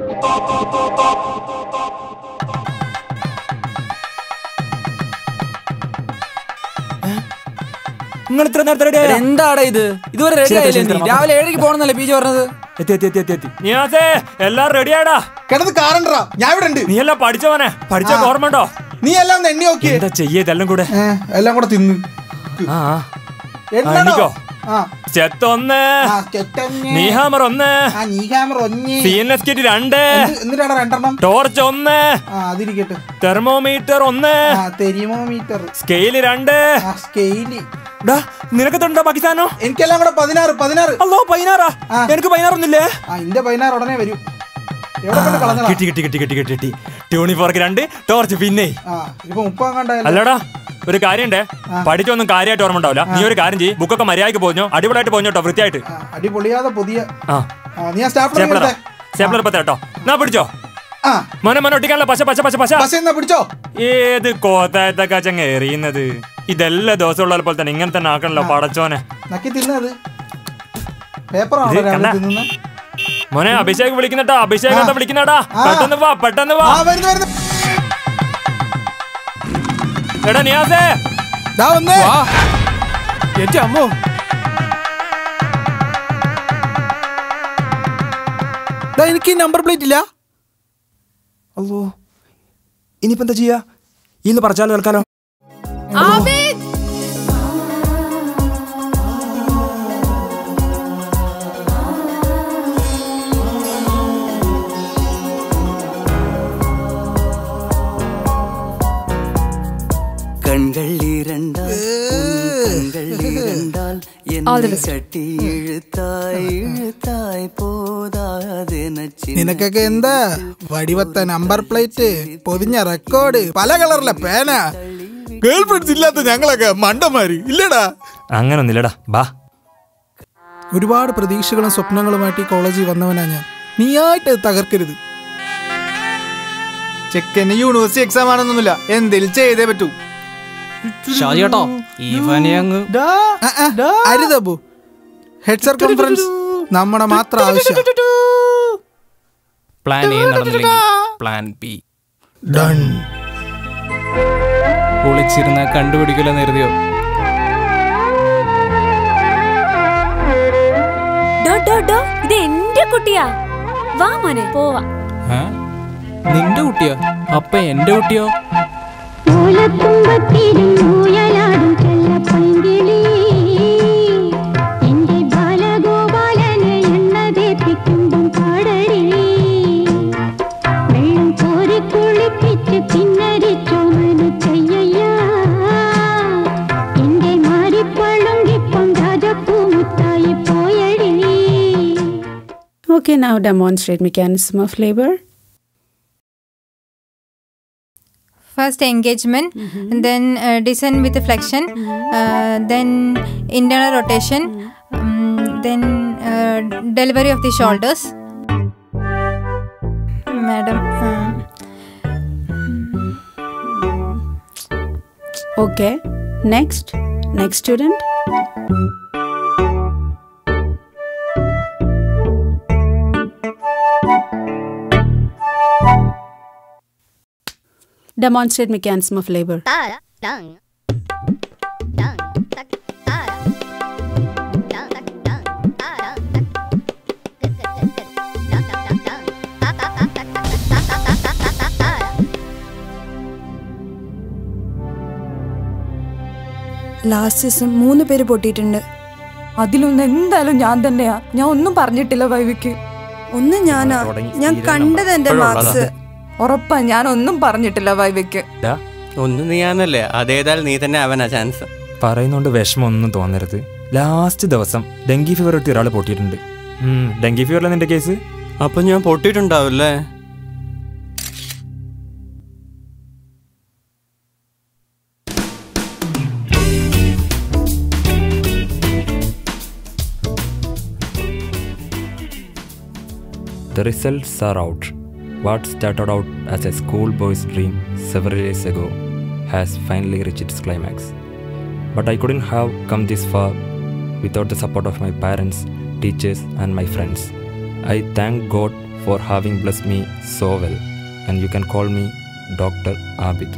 നിങ്ങൾ ഇത്ര നേരത്തെ റെഡി എന്താടാ ഇത് ഇതുവരെ റെഡി ആയില്ലേ നീ രാവിലെ ഏഴരയ്ക്ക് പോകണമെന്നല്ലേ പി ജി പറഞ്ഞത് എത്തി എത്തി എത്തി എത്തി എത്തി നിയാസേ എല്ലാരും റെഡിയാടാ കിടന്ന് കാറണ്ടാ ഞാൻ ഇവിടെ ഉണ്ട് നീ എല്ലാം പഠിച്ചവനെ പഠിച്ച ആ. ഓർമ്മ ഉണ്ടോ നീ എല്ലാം ഒന്ന് എണ്ണി നോക്കിയേ എന്താ ചെയ്യേ ഇതെല്ലാം കൂടെ എല്ലാം കൂടെ തിന്ന് ആ ആ. എണ്ണണോ? എണ്ണിക്കോ ആ. ചെത്ത് ഒന്ന് ആ, കെട്ടങ്ങ്. നീഹാമർ ഒന്ന് ആ, നീ ക്യാമറ ഒന്ന്. സീൻലെസ് കിറ്റ് രണ്ട് എന്ത്- എന്തിനാടാ രണ്ടെണ്ണം ടോർച്ച് ഒന്ന് ആ അതിരിക്കട്ടെ തെർമോമീറ്റർ ഒന്ന് ആ തെരിമോമീറ്റർ സ്കെയില് രണ്ട് ആ സ്കെയില് ഡാ, നിനക്ക് തണ്ടോ പാകിസ്ഥാനോ എനിക്കെല്ലാം കൂടെ പതിനാറ് പതിനാറ് അല്ലോ പതിനാറാ എനിക്ക് പതിനാറൊന്നുമില്ലേ ആ ഇന്റെ പതിനാറ് ഉടനെ വരും എവിടെ കൊണ്ട് കളഞ്ഞടാ കിട്ടി കിട്ടി കിട്ടി കിട്ടി കിട്ടി കിട്ടി ട്യൂണി ഫോർക്ക് രണ്ട് ടോർച്ച് പിന്നെ ആ ഇപ്പൊ മുപ്പാൻ കണ്ടായല്ലോ അല്ലടാ ഒരു കാര്യണ്ടേ പഠിച്ചൊന്നും കാര്യമായിട്ട് ഓർമ്മ ഉണ്ടാവില്ല നീ ഒരു കാര്യം ചെയ്യ് ബുക്കൊക്കെ മര്യാദയ്ക്ക് പോഞ്ഞോ അടിപൊളിയായിട്ട് പോഞ്ഞോട്ടോ വൃത്തിയായിട്ട് അടിപൊളിയാതെ പുതിയ ആ ആ, നീ ആ സ്റ്റാഫ് സ്റ്റേപ്ലറാ സ്റ്റേപ്ലർ പത്ത് കേട്ടോ എന്നാ പിടിച്ചോ ആ മോനെ മോനെ ഒട്ടിക്കാനുള്ള പശ പശ പശ പശ പശ എന്നാ പിടിച്ചോ ഏത് കോത്തായത്തൊക്കെ ചങ്ങ എറിയുന്നത് ഇതെല്ലാ ദിവസം ഉള്ള പോലെ തന്നെ ഇങ്ങനെ തന്നെ ആക്കണല്ലോ പടച്ചോനെ നക്കി തിന്നത് പേപ്പറാണോ ഇത് രാവിലെ കണ്ടാ? തിന്നുന്നെ? മോനെ അഭിഷേക് വിളിക്കുന്നട്ടാ അഭിഷേക് ആ. വിളിക്കുന്നടാ ആ. പെട്ടെന്ന് വാ പെട്ടെന്ന് വാ ആ വരുന്നു വരുന്നു എടാ നിയാസേ ദാ വന്നേ എന്റെ അമ്മോ ദാ എനിക്ക് നമ്പർ പ്ലേറ്റ് ഇല്ല അല്ലോ ഇനിയിപ്പോ എന്താ ചെയ്യാ ഇന്ന് പറിച്ചാലോ നിൽക്കാലോ ഓൾ ദി ബെസ്റ്റ് നിനക്കൊക്കെ എന്താ വടിവത്ത നമ്പർ പ്ലേറ്റ് പൊതിഞ്ഞ റെക്കോർഡ് പല കളറിലെ പേന ഗേൾ ഫ്രണ്ട്സ് ഇല്ലാത്ത ഞങ്ങളൊക്കെ മണ്ടന്മാര് ഇല്ലടാ അങ്ങനൊന്നില്ലടാ ബാ ഒരുപാട് പ്രതീക്ഷകളും സ്വപ്നങ്ങളുമായിട്ട് ഈ കോളേജിൽ വന്നവനാ ഞാൻ നീയായിട്ട് ഇത് തകർക്കരുത് ചെക്കന് യൂണിവേഴ്സിറ്റി എക്സാം ആണെന്നൊന്നുമില്ല എന്തേലും ചെയ്തേ പറ്റൂ ഷാജിയേട്ടോ ഇവനെ അങ്ങ് അരുതബു ഹെഡ് സർക്കംഫറൻസ് നമ്മുടെ മാത്രം ആവശ്യം പ്ലാൻ എ നടന്നില്ലെങ്കിൽ പ്ലാൻ ബി ഡൺ ഒളിച്ചിരുന്ന കണ്ടുപിടിക്കില്ലെന്ന് കരുതിയോ ഡോ ഡോ ഡോ ഇത് എന്റെ കുട്ടിയാ വാ മോനെ പോവാ ഏ? നിന്റെ കുട്ടിയോ അപ്പ എന്റെ കുട്ടിയോ Okay, now demonstrate mechanism of labor. First engagement, then uh, descent with flexion, uh, then internal rotation, um, then uh, delivery of the shoulders. Madam, uh, Okay, next. Next student. Demonstrate mechanism of labor. Last season മൂന്ന് പേര് പൊട്ടിയിട്ടുണ്ട് അതിലൊന്ന് എന്തായാലും ഞാൻ തന്നെയാ ഞാൻ ഒന്നും പറഞ്ഞിട്ടില്ല വൈവിക്ക് ഒന്ന് ഞാനാ തുടങ്ങി. ഞാൻ സ്ഥിരം കണ്ടത് എന്റെ ഇപ്പോഴും മാർക്സ് ഉള്ളതാ. ഉറപ്പാ ഞാൻ ഒന്നും പറഞ്ഞിട്ടില്ല വൈവിക്ക് ഒന്ന് നീയാന്നല്ലേ അതേതായാലും നീ തന്നെ അവനാ ചാൻസ് പറയുന്നോണ്ട് വിഷമമൊന്നും തോന്നരുത് ലാസ്റ്റ് ദിവസം ഡെങ്കി ഫീവർ ഇട്ട് ഒരാൾ പൊട്ടിയിട്ടുണ്ട് ഉം, ഡെങ്കി ഫീവറിലെ നിന്റെ കേസ് അപ്പൊ ഞാൻ പൊട്ടിയിട്ടുണ്ടാവില്ലേ The results are out. What started out as a schoolboy's dream several years ago has finally reached its climax. But I couldn't have come this far without the support of my parents, teachers, and my friends. I thank God for having blessed me so well, and you can call me Dr. Abid.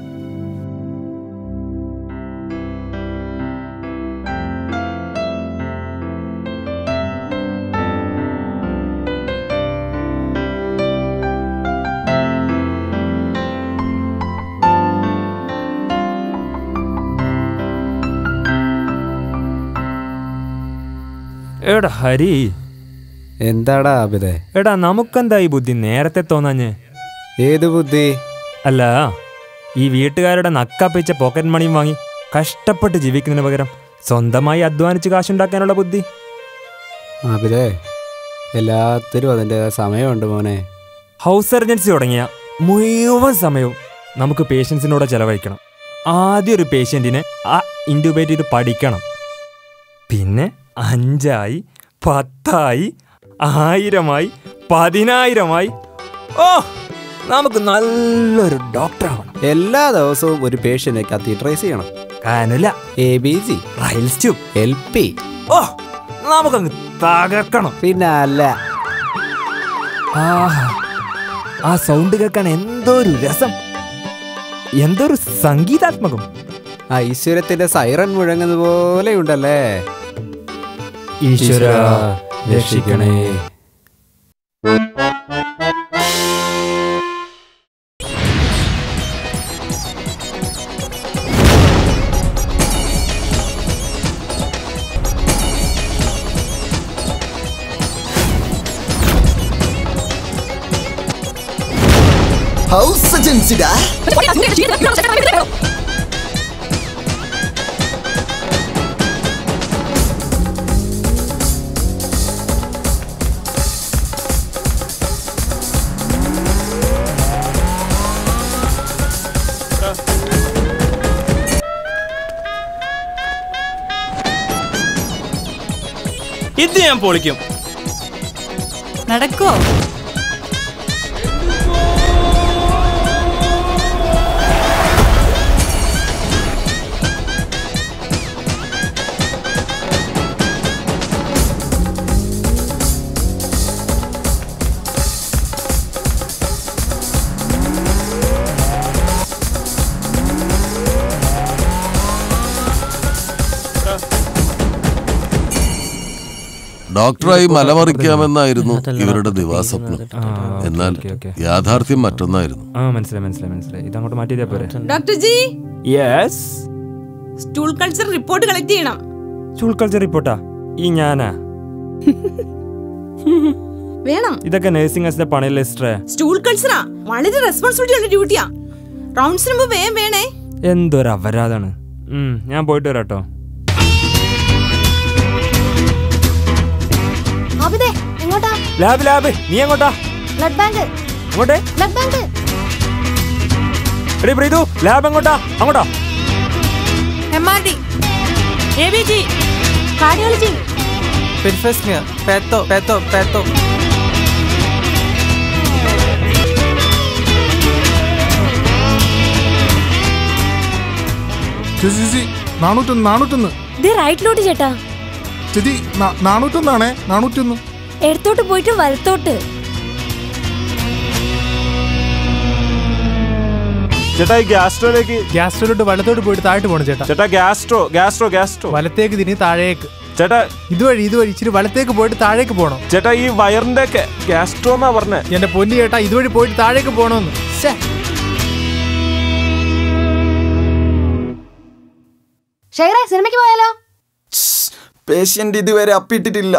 എടാ ഹരി എന്താടാ അബിതെ എടാ നമുക്കെന്താ ഈ ബുദ്ധി നേരത്തെ തോന്നാഞ്ഞ് ഏത് ബുദ്ധി അല്ല ഈ വീട്ടുകാരുടെ നക്കാപ്പിച്ച പോക്കറ്റ് മണിയും വാങ്ങി കഷ്ടപ്പെട്ട് ജീവിക്കുന്നതിന് പകരം സ്വന്തമായി അധ്വാനിച്ച് കാശുണ്ടാക്കാനുള്ള ബുദ്ധി അബിതെ എല്ലാത്തിനും അതിൻ്റെ സമയമുണ്ട് മോനെ ഹൗസ് സർജൻസി തുടങ്ങിയ മുഴുവൻ സമയവും നമുക്ക് പേഷ്യൻസിനോട് ചെലവഴിക്കണം ആദ്യം ഒരു പേഷ്യൻറ്റിനെ ആ ഇൻറ്റുബേറ്റ് ചെയ്ത് പഠിക്കണം പിന്നെ അഞ്ചായി പത്തായി ആയിരമായി പതിനായിരമായി ഓ നമുക്ക് നല്ലൊരു ഡോക്ടർ ആവണം എല്ലാ ദിവസവും ഒരു പേഷ്യനെ കത്തീട്രൈസ് ചെയ്യണം cannula A B G Ryles tube L P ഓ നമുക്കങ്ങ് തകർക്കണം പിന്നെ അല്ല ആഹാ ആ സൗണ്ട് കേൾക്കാൻ എന്തോ ഒരു രസം എന്തൊരു സംഗീതാത്മകം ഐശ്വര്യത്തിന്റെ സൈറൻ മുഴങ്ങുന്ന പോലെ ഉണ്ടല്ലേ ഈശ്വര രക്ഷിക്കണേ ഹൗസ് ഏജൻസിടാ ഇത് ഞാൻ പൊളിക്കും നടക്കോ ഡോക്ടറായി മലമറിക്കാമെന്നായിരുന്നു ഇവരുടെ ദിവാസ്വപ്നം എന്നാൽ യാഥാർത്ഥ്യം മറ്റൊന്നായിരുന്നു ആ മനസ്സിലായി മനസ്സിലായി മനസ്സിലായി ഇത് അങ്ങോട്ട് മാറ്റിയതാ പോരെ doctor ji yes stool culture report collect ചെയ്യണം സ്റ്റൂൾ കൾച്ചർ റിപ്പോർട്ടാ ഈ ഞാനാ വേണം ഇതൊക്കെ നഴ്സിംഗ് അസിന്റെ പണിയല്ലേ സിസ്റ്ററെ സ്റ്റൂൾ കൾച്ചറാ വളരെ റെസ്പോൺസിബിലിറ്റി ഉള്ള ഡ്യൂട്ടിയാ റൗണ്ട്സിന് മുമ്പ് വേഗം വേണേ എന്തൊരു അപരാധാണ് ഉം, ഞാൻ പോയിട്ട് വരാട്ടോ അബിതേ എങ്ങോട്ടാ ലാബ് ലാബ് നീ എങ്ങോട്ടാ ബ്ലഡ് ബാങ്ക് അങ്ങോട്ടേ ബ്ലഡ് ബാങ്ക് എടി പ്രീതു ലാബ് എങ്ങോട്ടാ അങ്ങോട്ടാ M R D A B G cardiology പെരിഫെസ്മിയ പേത്തോ പേത്തോ പേത്തോ ചേച്ചി ചേച്ചി നാനൂറ്റൊന്ന് നാനൂറ്റൊന്ന് ഇത് റൈറ്റിലോട്ട് ചേട്ടാ ചേച്ചി നാ- നാനൂറ്റൊന്നാണേ നാനൂറ്റൊന്ന് ഇടത്തോട്ട് പോയിട്ട് വലത്തോട്ട് ചേട്ടാ ഈ ഗ്യാസ്ട്രോയിലേക്ക് ഗ്യാസ്ട്രോയിലോട്ട് വലത്തോട്ട് പോയിട്ട് താഴോട്ട് പോകണം ചേട്ടാ ചേട്ടാ ഗ്യാസ്ട്രോ ഗ്യാസ്ട്രോ ഗ്യാസ്ട്രോ വലത്തേക്ക് തിരിഞ്ഞ് താഴേക്ക് ചേട്ടാ ഇതുവഴി ഇതുവഴി ഇച്ചിരി വലത്തേക്ക് പോയിട്ട് താഴേക്ക് പോകണം ചേട്ടാ ഈ വയറിന്റെ ഒക്കെ ഗ്യാസ്ട്രോ എന്നാ പറഞ്ഞേ എന്റെ പൊന്നി ചേട്ടാ ഇതുവഴി പോയിട്ട് താഴേക്ക് പോകണമെന്ന് ശ്ശേ. ഷെയറെ സിനിമയ്ക്ക് പോയാലോ പേഷ്യന്റ് ഇതുവരെ അപ്പിട്ടിട്ടില്ല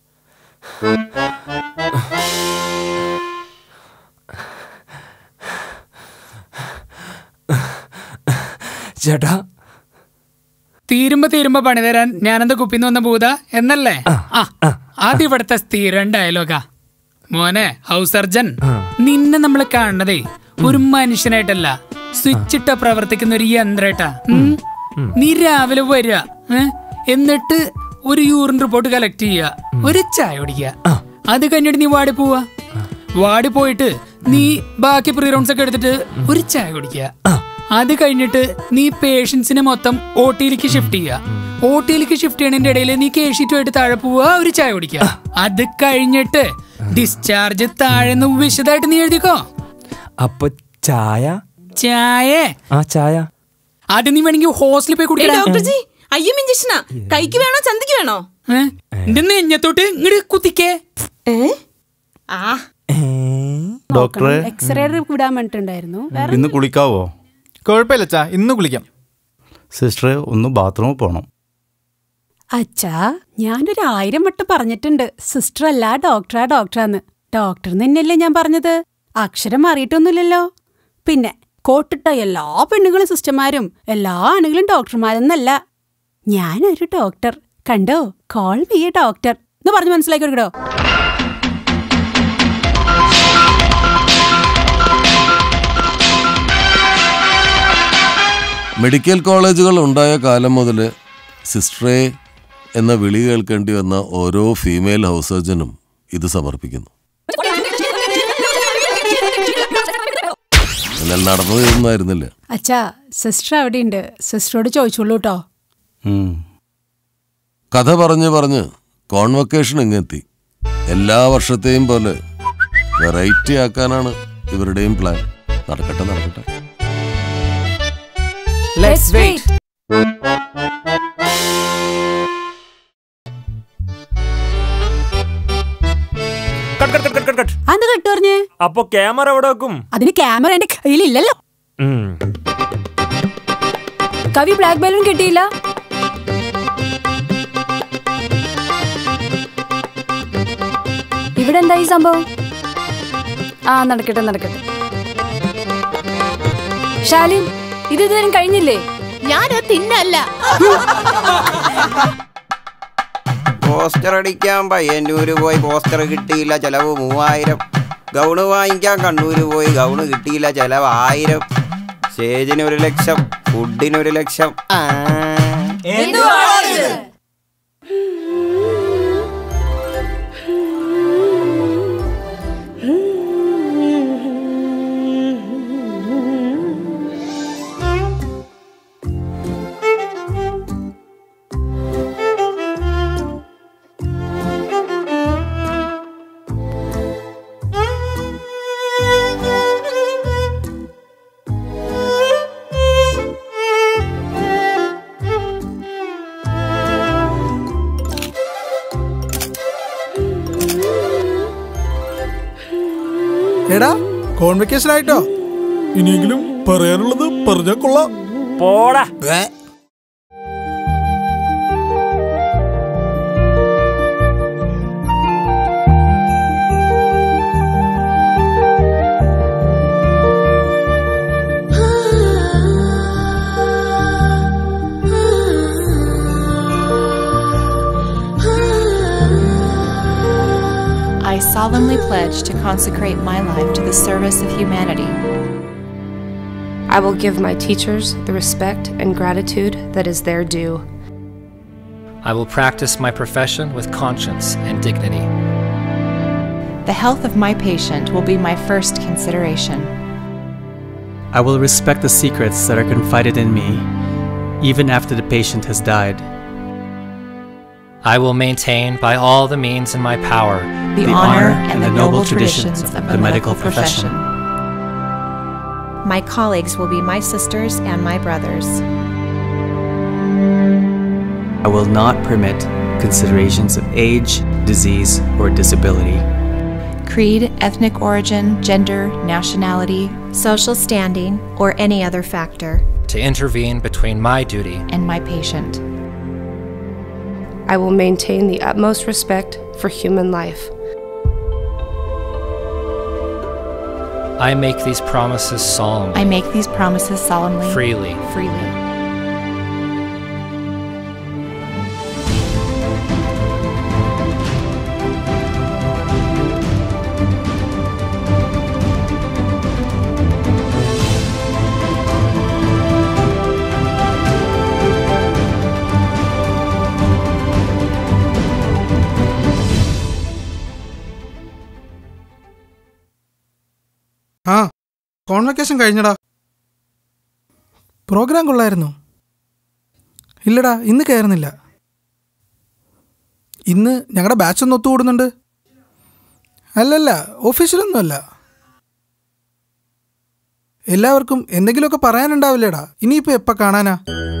ചേട്ടാ തീരുമ്പോ തീരുമ്പോ പണി തരാൻ ഞാനെന്താ കുപ്പിന്ന് വന്ന ഭൂത എന്നല്ലേ ആ ആദ്യം ഇവിടുത്തെ സ്ഥിരം ഡയലോഗാ മോനെ ഹൗസ് സർജൻ നിന്നെ നമ്മൾ കാണുന്നതേ ഒരു മനുഷ്യനായിട്ടല്ല സ്വിച്ച് ഇട്ട പ്രവർത്തിക്കുന്ന ഒരു യന്ത്രായിട്ടാ ഉം. നീ രാവിലെ വരിക ഏ? എന്നിട്ട് ഒരു യൂറിൻ റിപ്പോർട്ട് കളക്ട് ചെയ്യുക ഒരു ചായ കുടിക്കുക അത് കഴിഞ്ഞിട്ട് നീ വാടി പോവാ വാടി പോയിട്ട് നീ ബാക്കി പ്രീ റൗണ്ട്സ് ഒക്കെ എടുത്തിട്ട് ഒരു ചായ കുടിക്കുക അത് കഴിഞ്ഞിട്ട് നീ പേഷ്യൻസിനെ മൊത്തം ഒ ടിയിലേക്ക് ഷിഫ്റ്റ് ചെയ്യുക ഒ ടിയിലേക്ക് ഷിഫ്റ്റ് ചെയ്യണതിന്റെ ഇടയിൽ നീ കേഷിറ്റുമായിട്ട് താഴെ പോവുക ഒരു ചായ കുടിക്കുക അത് കഴിഞ്ഞിട്ട് ഡിസ്ചാർജ് താഴെ നിന്ന് വിശദമായിട്ട് നീ എഴുതിക്കോ അപ്പൊ ചായ ചായ ആ ചായ ആദ്യം നീ വേണമെങ്കിൽ ഹോസ്റ്റലിൽ പോയി ഡോക്ടർ കുടിക്കണം ജി അയ്യം ഇഞ്ചക്ഷനാ കൈക്ക് വേണോ ചന്തയ്ക്ക് വേണോ എന്റെ നെഞ്ഞത്തോട്ട് ഇങ്ങോട്ട് കുത്തിക്കേ ആ ഡോക്ടറെ എക്സ്റേ വിടാൻ വേണ്ടിട്ടുണ്ടായിരുന്നു വേറെ ഇന്ന് കുളിക്കാവോ കുഴപ്പമില്ല അച്ഛാ ഇന്ന് കുളിക്കാം സിസ്റ്ററെ ഒന്ന് ബാത്റൂമിൽ പോകണം അച്ഛാ ഞാനൊരു ആയിരം വട്ടം പറഞ്ഞിട്ടുണ്ട് സിസ്റ്റർ അല്ല ഡോക്ടറാ ഡോക്ടറാന്ന് ഡോക്ടർ തന്നെയല്ലേ ഞാൻ പറഞ്ഞത് അക്ഷരം മാറിയിട്ടൊന്നുമില്ലല്ലോ പിന്നെ കോട്ടിട്ട എല്ലാ പെണ്ണുങ്ങളും സിസ്റ്റർമാരും എല്ലാ ആണുങ്ങളും ഡോക്ടർമാരെന്നല്ല ഞാനൊരു ഡോക്ടർ കണ്ടോ കോൾ മീ എ ഡോക്ടർ എന്ന് പറഞ്ഞ് മനസ്സിലാക്കി കൊടുക്കടോ മെഡിക്കൽ കോളേജുകൾ ഉണ്ടായ കാലം മുതൽ സിസ്റ്ററെ എന്ന വിളി കേൾക്കേണ്ടി വന്ന ഓരോ ഫീമെയിൽ ഹൗസ് സർജനും ഇത് സമർപ്പിക്കുന്നു എന്നാൽ നടന്നു തീർന്നായിരുന്നില്ല അച്ഛാ സിസ്റ്റർ അവിടെയുണ്ട് സിസ്റ്ററോട് ചോദിച്ചോളൂ കേട്ടോ കഥ പറഞ്ഞ് പറഞ്ഞ് കോൺവൊക്കേഷൻ ഇങ്ങെത്തി എല്ലാ വർഷത്തെയും പോലെ വെറൈറ്റി ആക്കാനാണ് ഇവരുടെയും പ്ലാൻ നടക്കട്ടെ നടക്കട്ടെ Let's wait. അത് കെട്ടു പറഞ്ഞേ അപ്പൊ ക്യാമറ എവിടെ വെക്കും അതിന് ക്യാമറ എന്റെ കയ്യിലില്ലല്ലോ ഉം. കവി ബ്ലാക്ക് ബലൂൺ കിട്ടിയില്ല ഇവിടെ എന്താ ഈ സംഭവം ആ നടക്കട്ടെ നടക്കട്ടെ ശാലിൻ ഇത് ഇതുവരെ കഴിഞ്ഞില്ലേ ഞാൻ തിന്നല്ല പോസ്റ്റർ അടിക്കാൻ പയ്യന്നൂര് പോയി പോസ്റ്റർ കിട്ടിയില്ല ചെലവ് മൂവായിരം ഗൗണ് വാങ്ങിക്കാൻ കണ്ണൂര് പോയി ഗൗണ് കിട്ടിയില്ല ചെലവ് ആയിരം സ്റ്റേജിന് ഒരു ലക്ഷം ഫുഡിന് ഒരു ലക്ഷം ആ. എടാ കോൺവെക്കേഷൻ ആയിട്ടോ ഇനിയെങ്കിലും പറയാനുള്ളത് പറഞ്ഞാ കൊള്ളാം പോടാ I solemnly pledge to consecrate my life to the service of humanity. I will give my teachers the respect and gratitude that is their due. I will practice my profession with conscience and dignity. The health of my patient will be my first consideration. I will respect the secrets that are confided in me, even after the patient has died. I will maintain by all the means in my power The honor and the noble traditions of the medical profession. My colleagues will be my sisters and my brothers. I will not permit considerations of age, disease, or disability. Creed, ethnic origin, gender, nationality, social standing, or any other factor. to intervene between my duty and my patient. I will maintain the utmost respect for human life. I make these promises solemnly, I make these promises solemnly, freely, freely. ആ കോൺവെക്കേഷൻ കഴിഞ്ഞടാ പ്രോഗ്രാം കൊള്ളായിരുന്നു ഇല്ലടാ ഇന്ന് കയറുന്നില്ല ഇന്ന് ഞങ്ങളുടെ ബാച്ച് ഒന്ന് ഒത്തുകൂടുന്നുണ്ട് അല്ലല്ല ഒഫീഷ്യലൊന്നുമല്ല എല്ലാവർക്കും എന്തെങ്കിലുമൊക്കെ പറയാനുണ്ടാവില്ലേടാ ഇനിയിപ്പോ എപ്പ കാണാനാ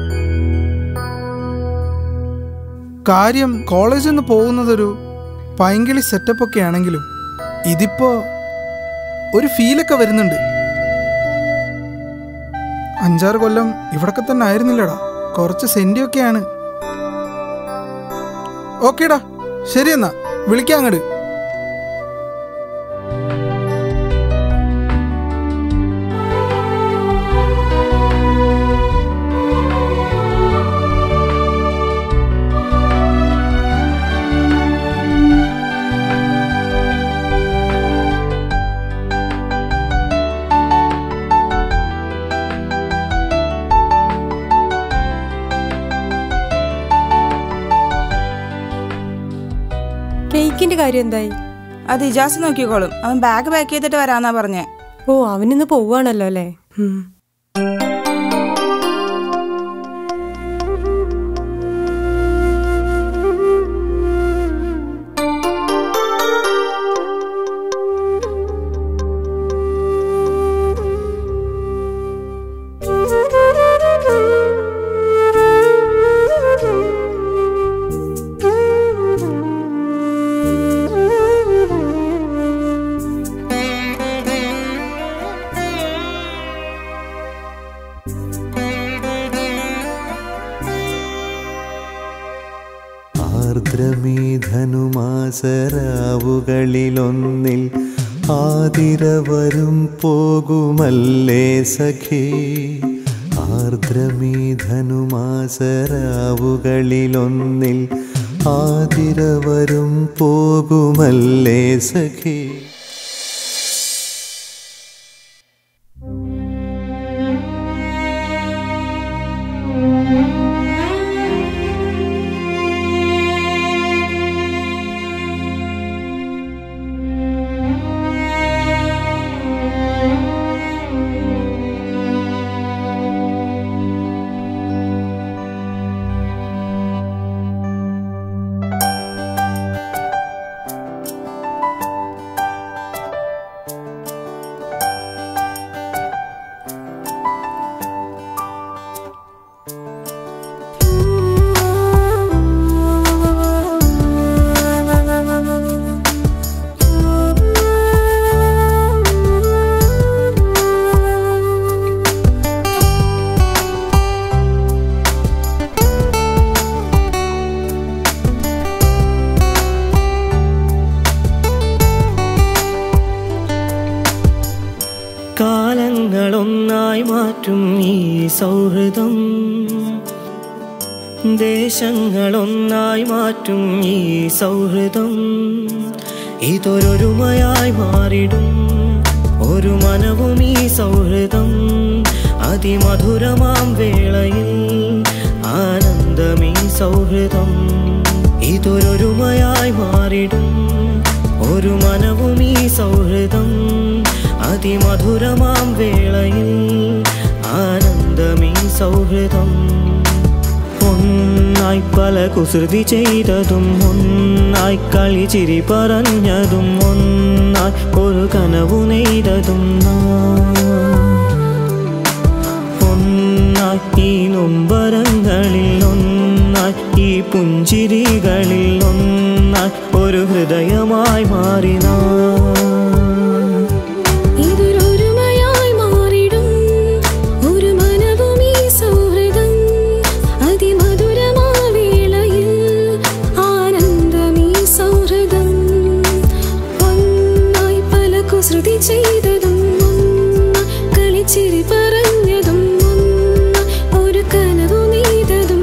കാര്യം കോളേജിൽ നിന്ന് പോകുന്നതൊരു പൈങ്കിളി സെറ്റപ്പ് ഒക്കെ ആണെങ്കിലും ഇതിപ്പോ ഒരു ഫീലൊക്കെ വരുന്നുണ്ട് അഞ്ചാറ് കൊല്ലം ഇവിടൊക്കെ തന്നെ ആയിരുന്നില്ലടാ കുറച്ച് സെന്റിയൊക്കെയാണ് ഓക്കേടാ ശരി എന്നാ വിളിക്കാം അങ്ങട് കേക്കിന്റെ കാര്യം എന്തായി അത് ഇജാസ് നോക്കിക്കോളും അവൻ ബാഗ് പാക്ക് ചെയ്തിട്ട് വരാന്നാ പറഞ്ഞേ ഓ അവനിന്ന് പോവാണല്ലോ അല്ലേ ഉം. ആർദ്രമീധനുമാസരാവുകളിലൊന്നിൽ ആതിരവരും പോകുമല്ലേ സഖേ ആർദ്രമീധനുമാസരാവുകളിലൊന്നിൽ ആതിരവരും പോകുമല്ലേ സഖേ ദേശങ്ങളൊന്നായി മാറ്റും ഈ സൗഹൃദം ദേശങ്ങളൊന്നായി മാറ്റും ഈ സൗഹൃദം ഇതൊരൊരുമയായി മാറിടും ഒരു മനവും ഈ സൗഹൃദം അതിമധുരമാം വേളയിൽ ആനന്ദമീ സൗഹൃദം ഇതൊരൊരുമയായി മാറിടും ഒരു മനവും ഈ സൗഹൃദം അതിമധുരമാം വേളയിൽ ആനന്ദമീ സൗഹൃദം ഒന്നായി പല കുസൃതി ചെയ്തതും ഒന്നായി കളി ചിരി പറഞ്ഞതും ഒന്നായി ഒരു കനവു നെയ്തതും നാം. ഒന്നായി ഈ നൊമ്പരങ്ങളിൽ ഒന്നായി ഈ പുഞ്ചിരികളിൽ ഒന്നായി ഒരു ഹൃദയമായി മാറി നാം ഇതൊരൊരുമയായി മാറിടും ഒരു മനവും ഈ സൗഹൃദം അതിമധുരമാ വേളയിൽ ആനന്ദമീ സൗഹൃദം ഒന്നായി പല കുസൃതി ചെയ്തതും ഒന്നായി കളിച്ചിരി പറഞ്ഞതും ഒന്നായി ഒരു കനവു നെയ്തതും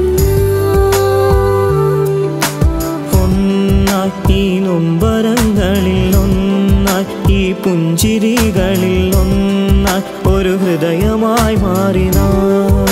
ഒന്നായി ഈ നൊമ്പരങ്ങളിൽ ഒന്നായി ഈ പുഞ്ചിരികളിൽ ഒന്നായി ഒരു ഹൃദയമായി മാറി നാം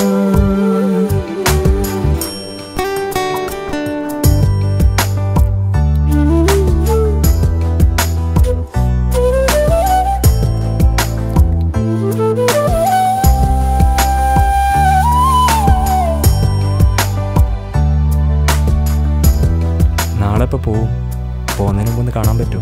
നാളെ ഇപ്പോൾ പോവും പോകുന്നതിന് മുമ്പ് ഒന്ന് കാണാൻ പറ്റുമോ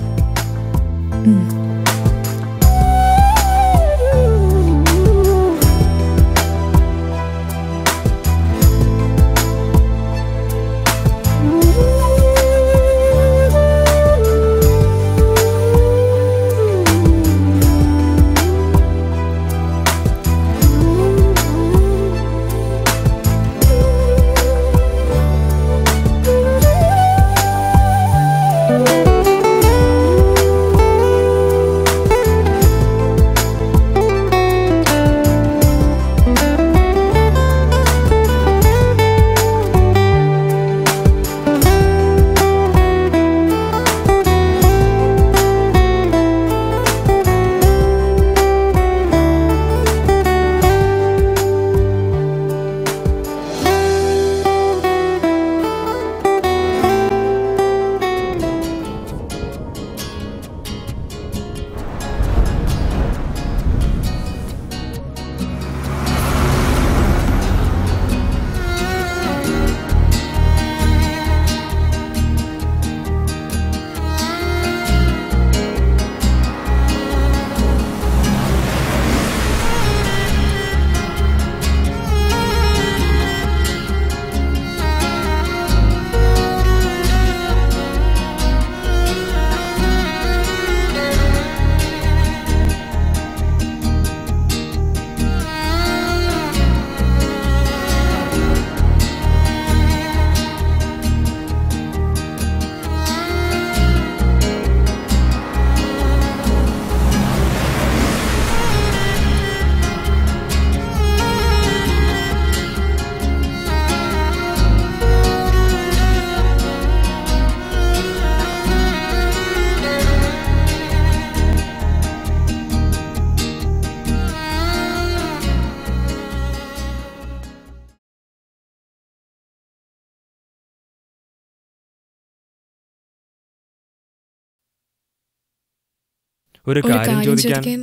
ഒരു കാര്യം ചോദിക്കാൻ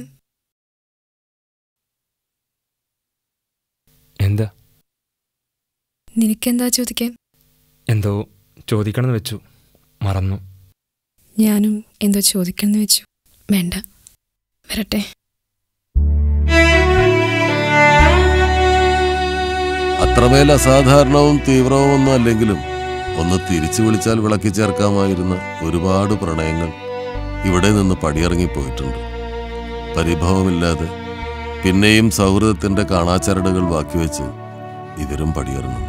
എന്താ നിനക്കെന്താ ചോദിക്കാൻ എന്തോ ചോദിക്കണമെന്ന് വെച്ചു മറന്നു ഞാനും എന്തോ ചോദിക്കണമെന്ന് വെച്ചു വേണ്ട വരട്ടെ അത്രമേൽ അസാധാരണവും തീവ്രവും ഒന്നും അല്ലെങ്കിലും ഒന്ന് തിരിച്ചു വിളിച്ചാൽ വിളക്കി ചേർക്കാമായിരുന്ന ഒരുപാട് പ്രണയങ്ങൾ ഇവിടെ നിന്ന് പടിയിറങ്ങിപ്പോയിട്ടുണ്ട് പരിഭവമില്ലാതെ പിന്നെയും സൗഹൃദത്തിന്റെ കാണാച്ചരടുകൾ ബാക്കി വെച്ച് ഇവരും പടിയിറങ്ങുന്നു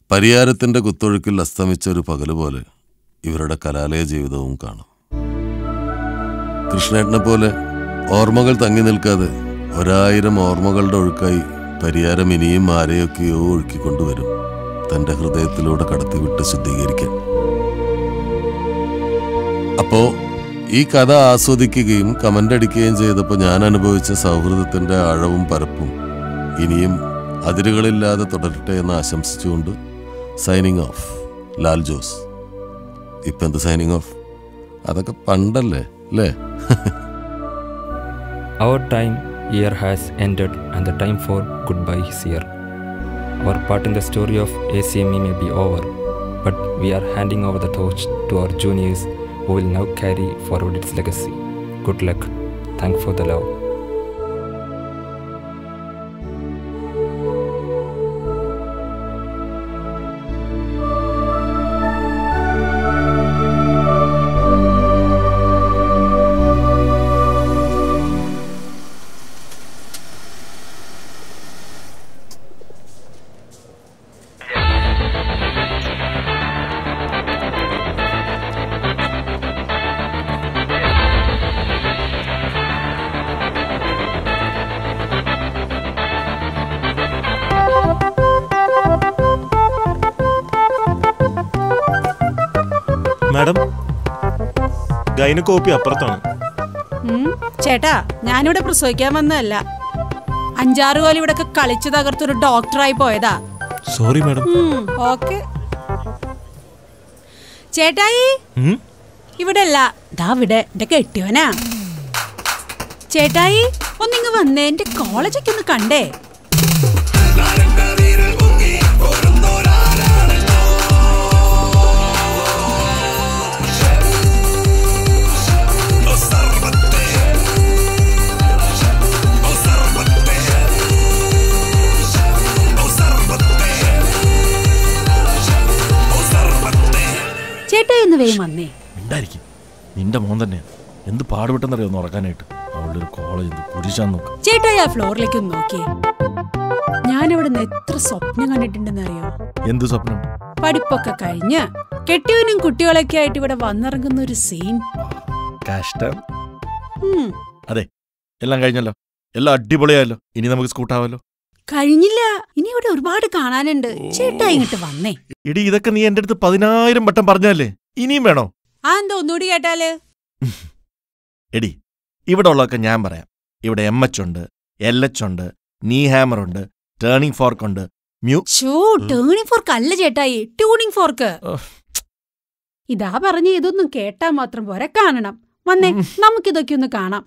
പരിയാരത്തിന്റെ കുത്തൊഴുക്കിൽ അസ്തമിച്ച ഒരു പകല് പോലെ ഇവരുടെ കലാലയ ജീവിതവും കാണും കൃഷ്ണേട്ടനെ പോലെ ഓർമ്മകൾ തങ്ങി നിൽക്കാതെ ഒരായിരം ഓർമ്മകളുടെ ഒഴുക്കായി പരിയാരം ഇനിയും ആരെയൊക്കെയോ ഒഴുക്കിക്കൊണ്ടുവരും തന്റെ ഹൃദയത്തിലൂടെ കടത്തിവിട്ട് ശുദ്ധീകരിക്കാൻ അപ്പോ ഈ കഥ ആസ്വദിക്കുകയും കമന്റ് അടിക്കുകയും ചെയ്തപ്പോൾ ഞാൻ അനുഭവിച്ച സൗഹൃദത്തിന്റെ ആഴവും പരപ്പും ഇനിയും അതിരുകളില്ലാതെ തുടരട്ടെ എന്ന് ആശംസിച്ചുകൊണ്ട് സൈനിങ് ഓഫ് ലാൽ ജോസ് ഇപ്പം എന്ത് സൈനിങ് ഓഫ് അതൊക്കെ പണ്ടല്ലേ അല്ലേ Our time year has ended and the time for goodbye is here. Our part in the story of ACME may be over, but we are handing over the torch to our juniors who will now carry forward its legacy. Good luck. Thank for the love. Madam gynae OP അപ്പുറത്താണ് ഉം, ചേട്ടാ ഞാനിവിടെ പ്രസവിക്കാൻ വന്നതല്ല അഞ്ചാറ് കൊല്ലം ഇവിടൊക്കെ കളിച്ചു തകർത്തൊരു ഡോക്ടറായി പോയതാ സോറി മാഡം ഓക്കെ ചേട്ടായി ഇവിടെ അല്ല ദാ ഇവിടെ എന്റെ കെട്ടിയോനാ ചേട്ടായി ഒന്നിങ്ങ് വന്നേ എന്റെ കോളേജൊക്കെ ഒന്ന് കണ്ടേ ചേട്ടായി ഒന്ന് വേഗം വന്നേ ഉണ്ടായിരിക്കും നിന്റെ മോൻ തന്നെ എന്ത് പാടുപെട്ടെന്നറിയോ ഒന്ന് ഉറക്കാനായിട്ട് അവളുടെ ഒരു കോളേജ് എന്ത് കുരിശാന്ന് നോക്ക് ചേട്ടായി ആ ഫ്ലോറിലേക്ക് ഒന്ന് നോക്കിയേ ഞാൻ ഇവിടെ നിന്ന് എത്ര സ്വപ്നം കണ്ടിട്ടുണ്ടെന്ന് അറിയോ എന്ത് സ്വപ്നം പഠിപ്പൊക്കെ കഴിഞ്ഞ് കെട്ടിയവനും കുട്ടികളൊക്കെ ആയിട്ട് ഇവിടെ വന്നിറങ്ങുന്ന ഒരു സീൻ കഷ്ടം ഉം, അതെ എല്ലാം കഴിഞ്ഞല്ലോ എല്ലാം അടിപൊളിയായല്ലോ ഇനി നമുക്ക് സ്കൂട്ടാവല്ലോ കഴിഞ്ഞില്ല ഇനി ഇവിടെ ഒരുപാട് കാണാനുണ്ട് ചേട്ടായി ഇങ്ങോട്ട് വന്നേ ഇടി ഇതൊക്കെ നീ എന്റെ അടുത്ത് പതിനായിരം വട്ടം പറഞ്ഞല്ലേ ഇനിയും വേണോ ആ എന്താ ഒന്നുകൂടി കേട്ടാല് എടി ഇവിടെ ഉള്ളതൊക്കെ ഞാൻ പറയാം ഇവിടെ എം എച്ച് ഉണ്ട് എൽ എച്ച് ഉണ്ട് നീ ഹാമർ ഉണ്ട് ടേണിംഗ് ഫോർക്ക് ഉണ്ട് മ്യൂ ഷോ ടേണിംഗ് ഫോർക്ക് അല്ല ചേട്ടായി ട്യൂണിംഗ് ഫോർക്ക് ഇതാ പറഞ്ഞ ഇതൊന്നും കേട്ടാ മാത്രം പോരെ കാണണം വന്നേ നമുക്കിതൊക്കെ ഒന്ന് കാണാം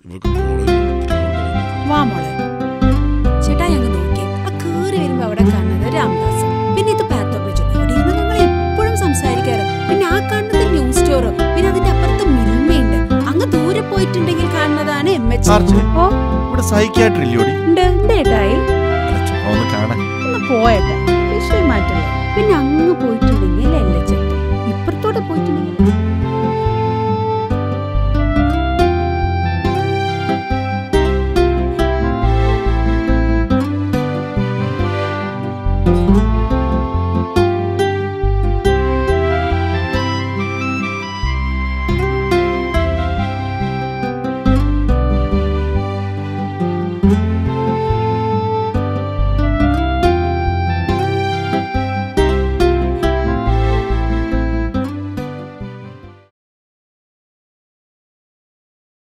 വാ മോളെ ചേട്ടായി അങ്ങ് നോക്കിയേ ആ കേറി വരുമ്പോ അവിടെ കാണുന്നത് രാംദാസ് പിന്നെ ഇത് പാത്തോബജു അവിടെ ഇരുന്ന് ഞങ്ങൾ എപ്പോഴും സംസാരിക്കാറ് പിന്നെ ആ കാണുന്നത് ന്യൂസ് സ്റ്റോർ പിന്നെ അതിന്റെ അപ്പുറത്ത് മിൽമയുണ്ട് അങ്ങ് ദൂരെ പോയിട്ടുണ്ടെങ്കിൽ കാണുന്നതാണ് എം എച്ച് ആർച്ചേ, ഓ ഇവിടെ സൈക്യാട്രി ഇല്ലയോടി ഉണ്ട് ഉണ്ട് ചേട്ടായി അല്ല, ചുമ്മാ ഒന്ന് കാണാൻ ഒന്ന് പോയട്ടെ വിഷയം മാറ്റല്ലേ പിന്നെ അങ്ങ് പോയിട്ടുണ്ടെങ്കിൽ എല്ല ചേട്ടൻ ഇപ്പുറത്തോടെ പോയിട്ടുണ്ടെങ്കിൽ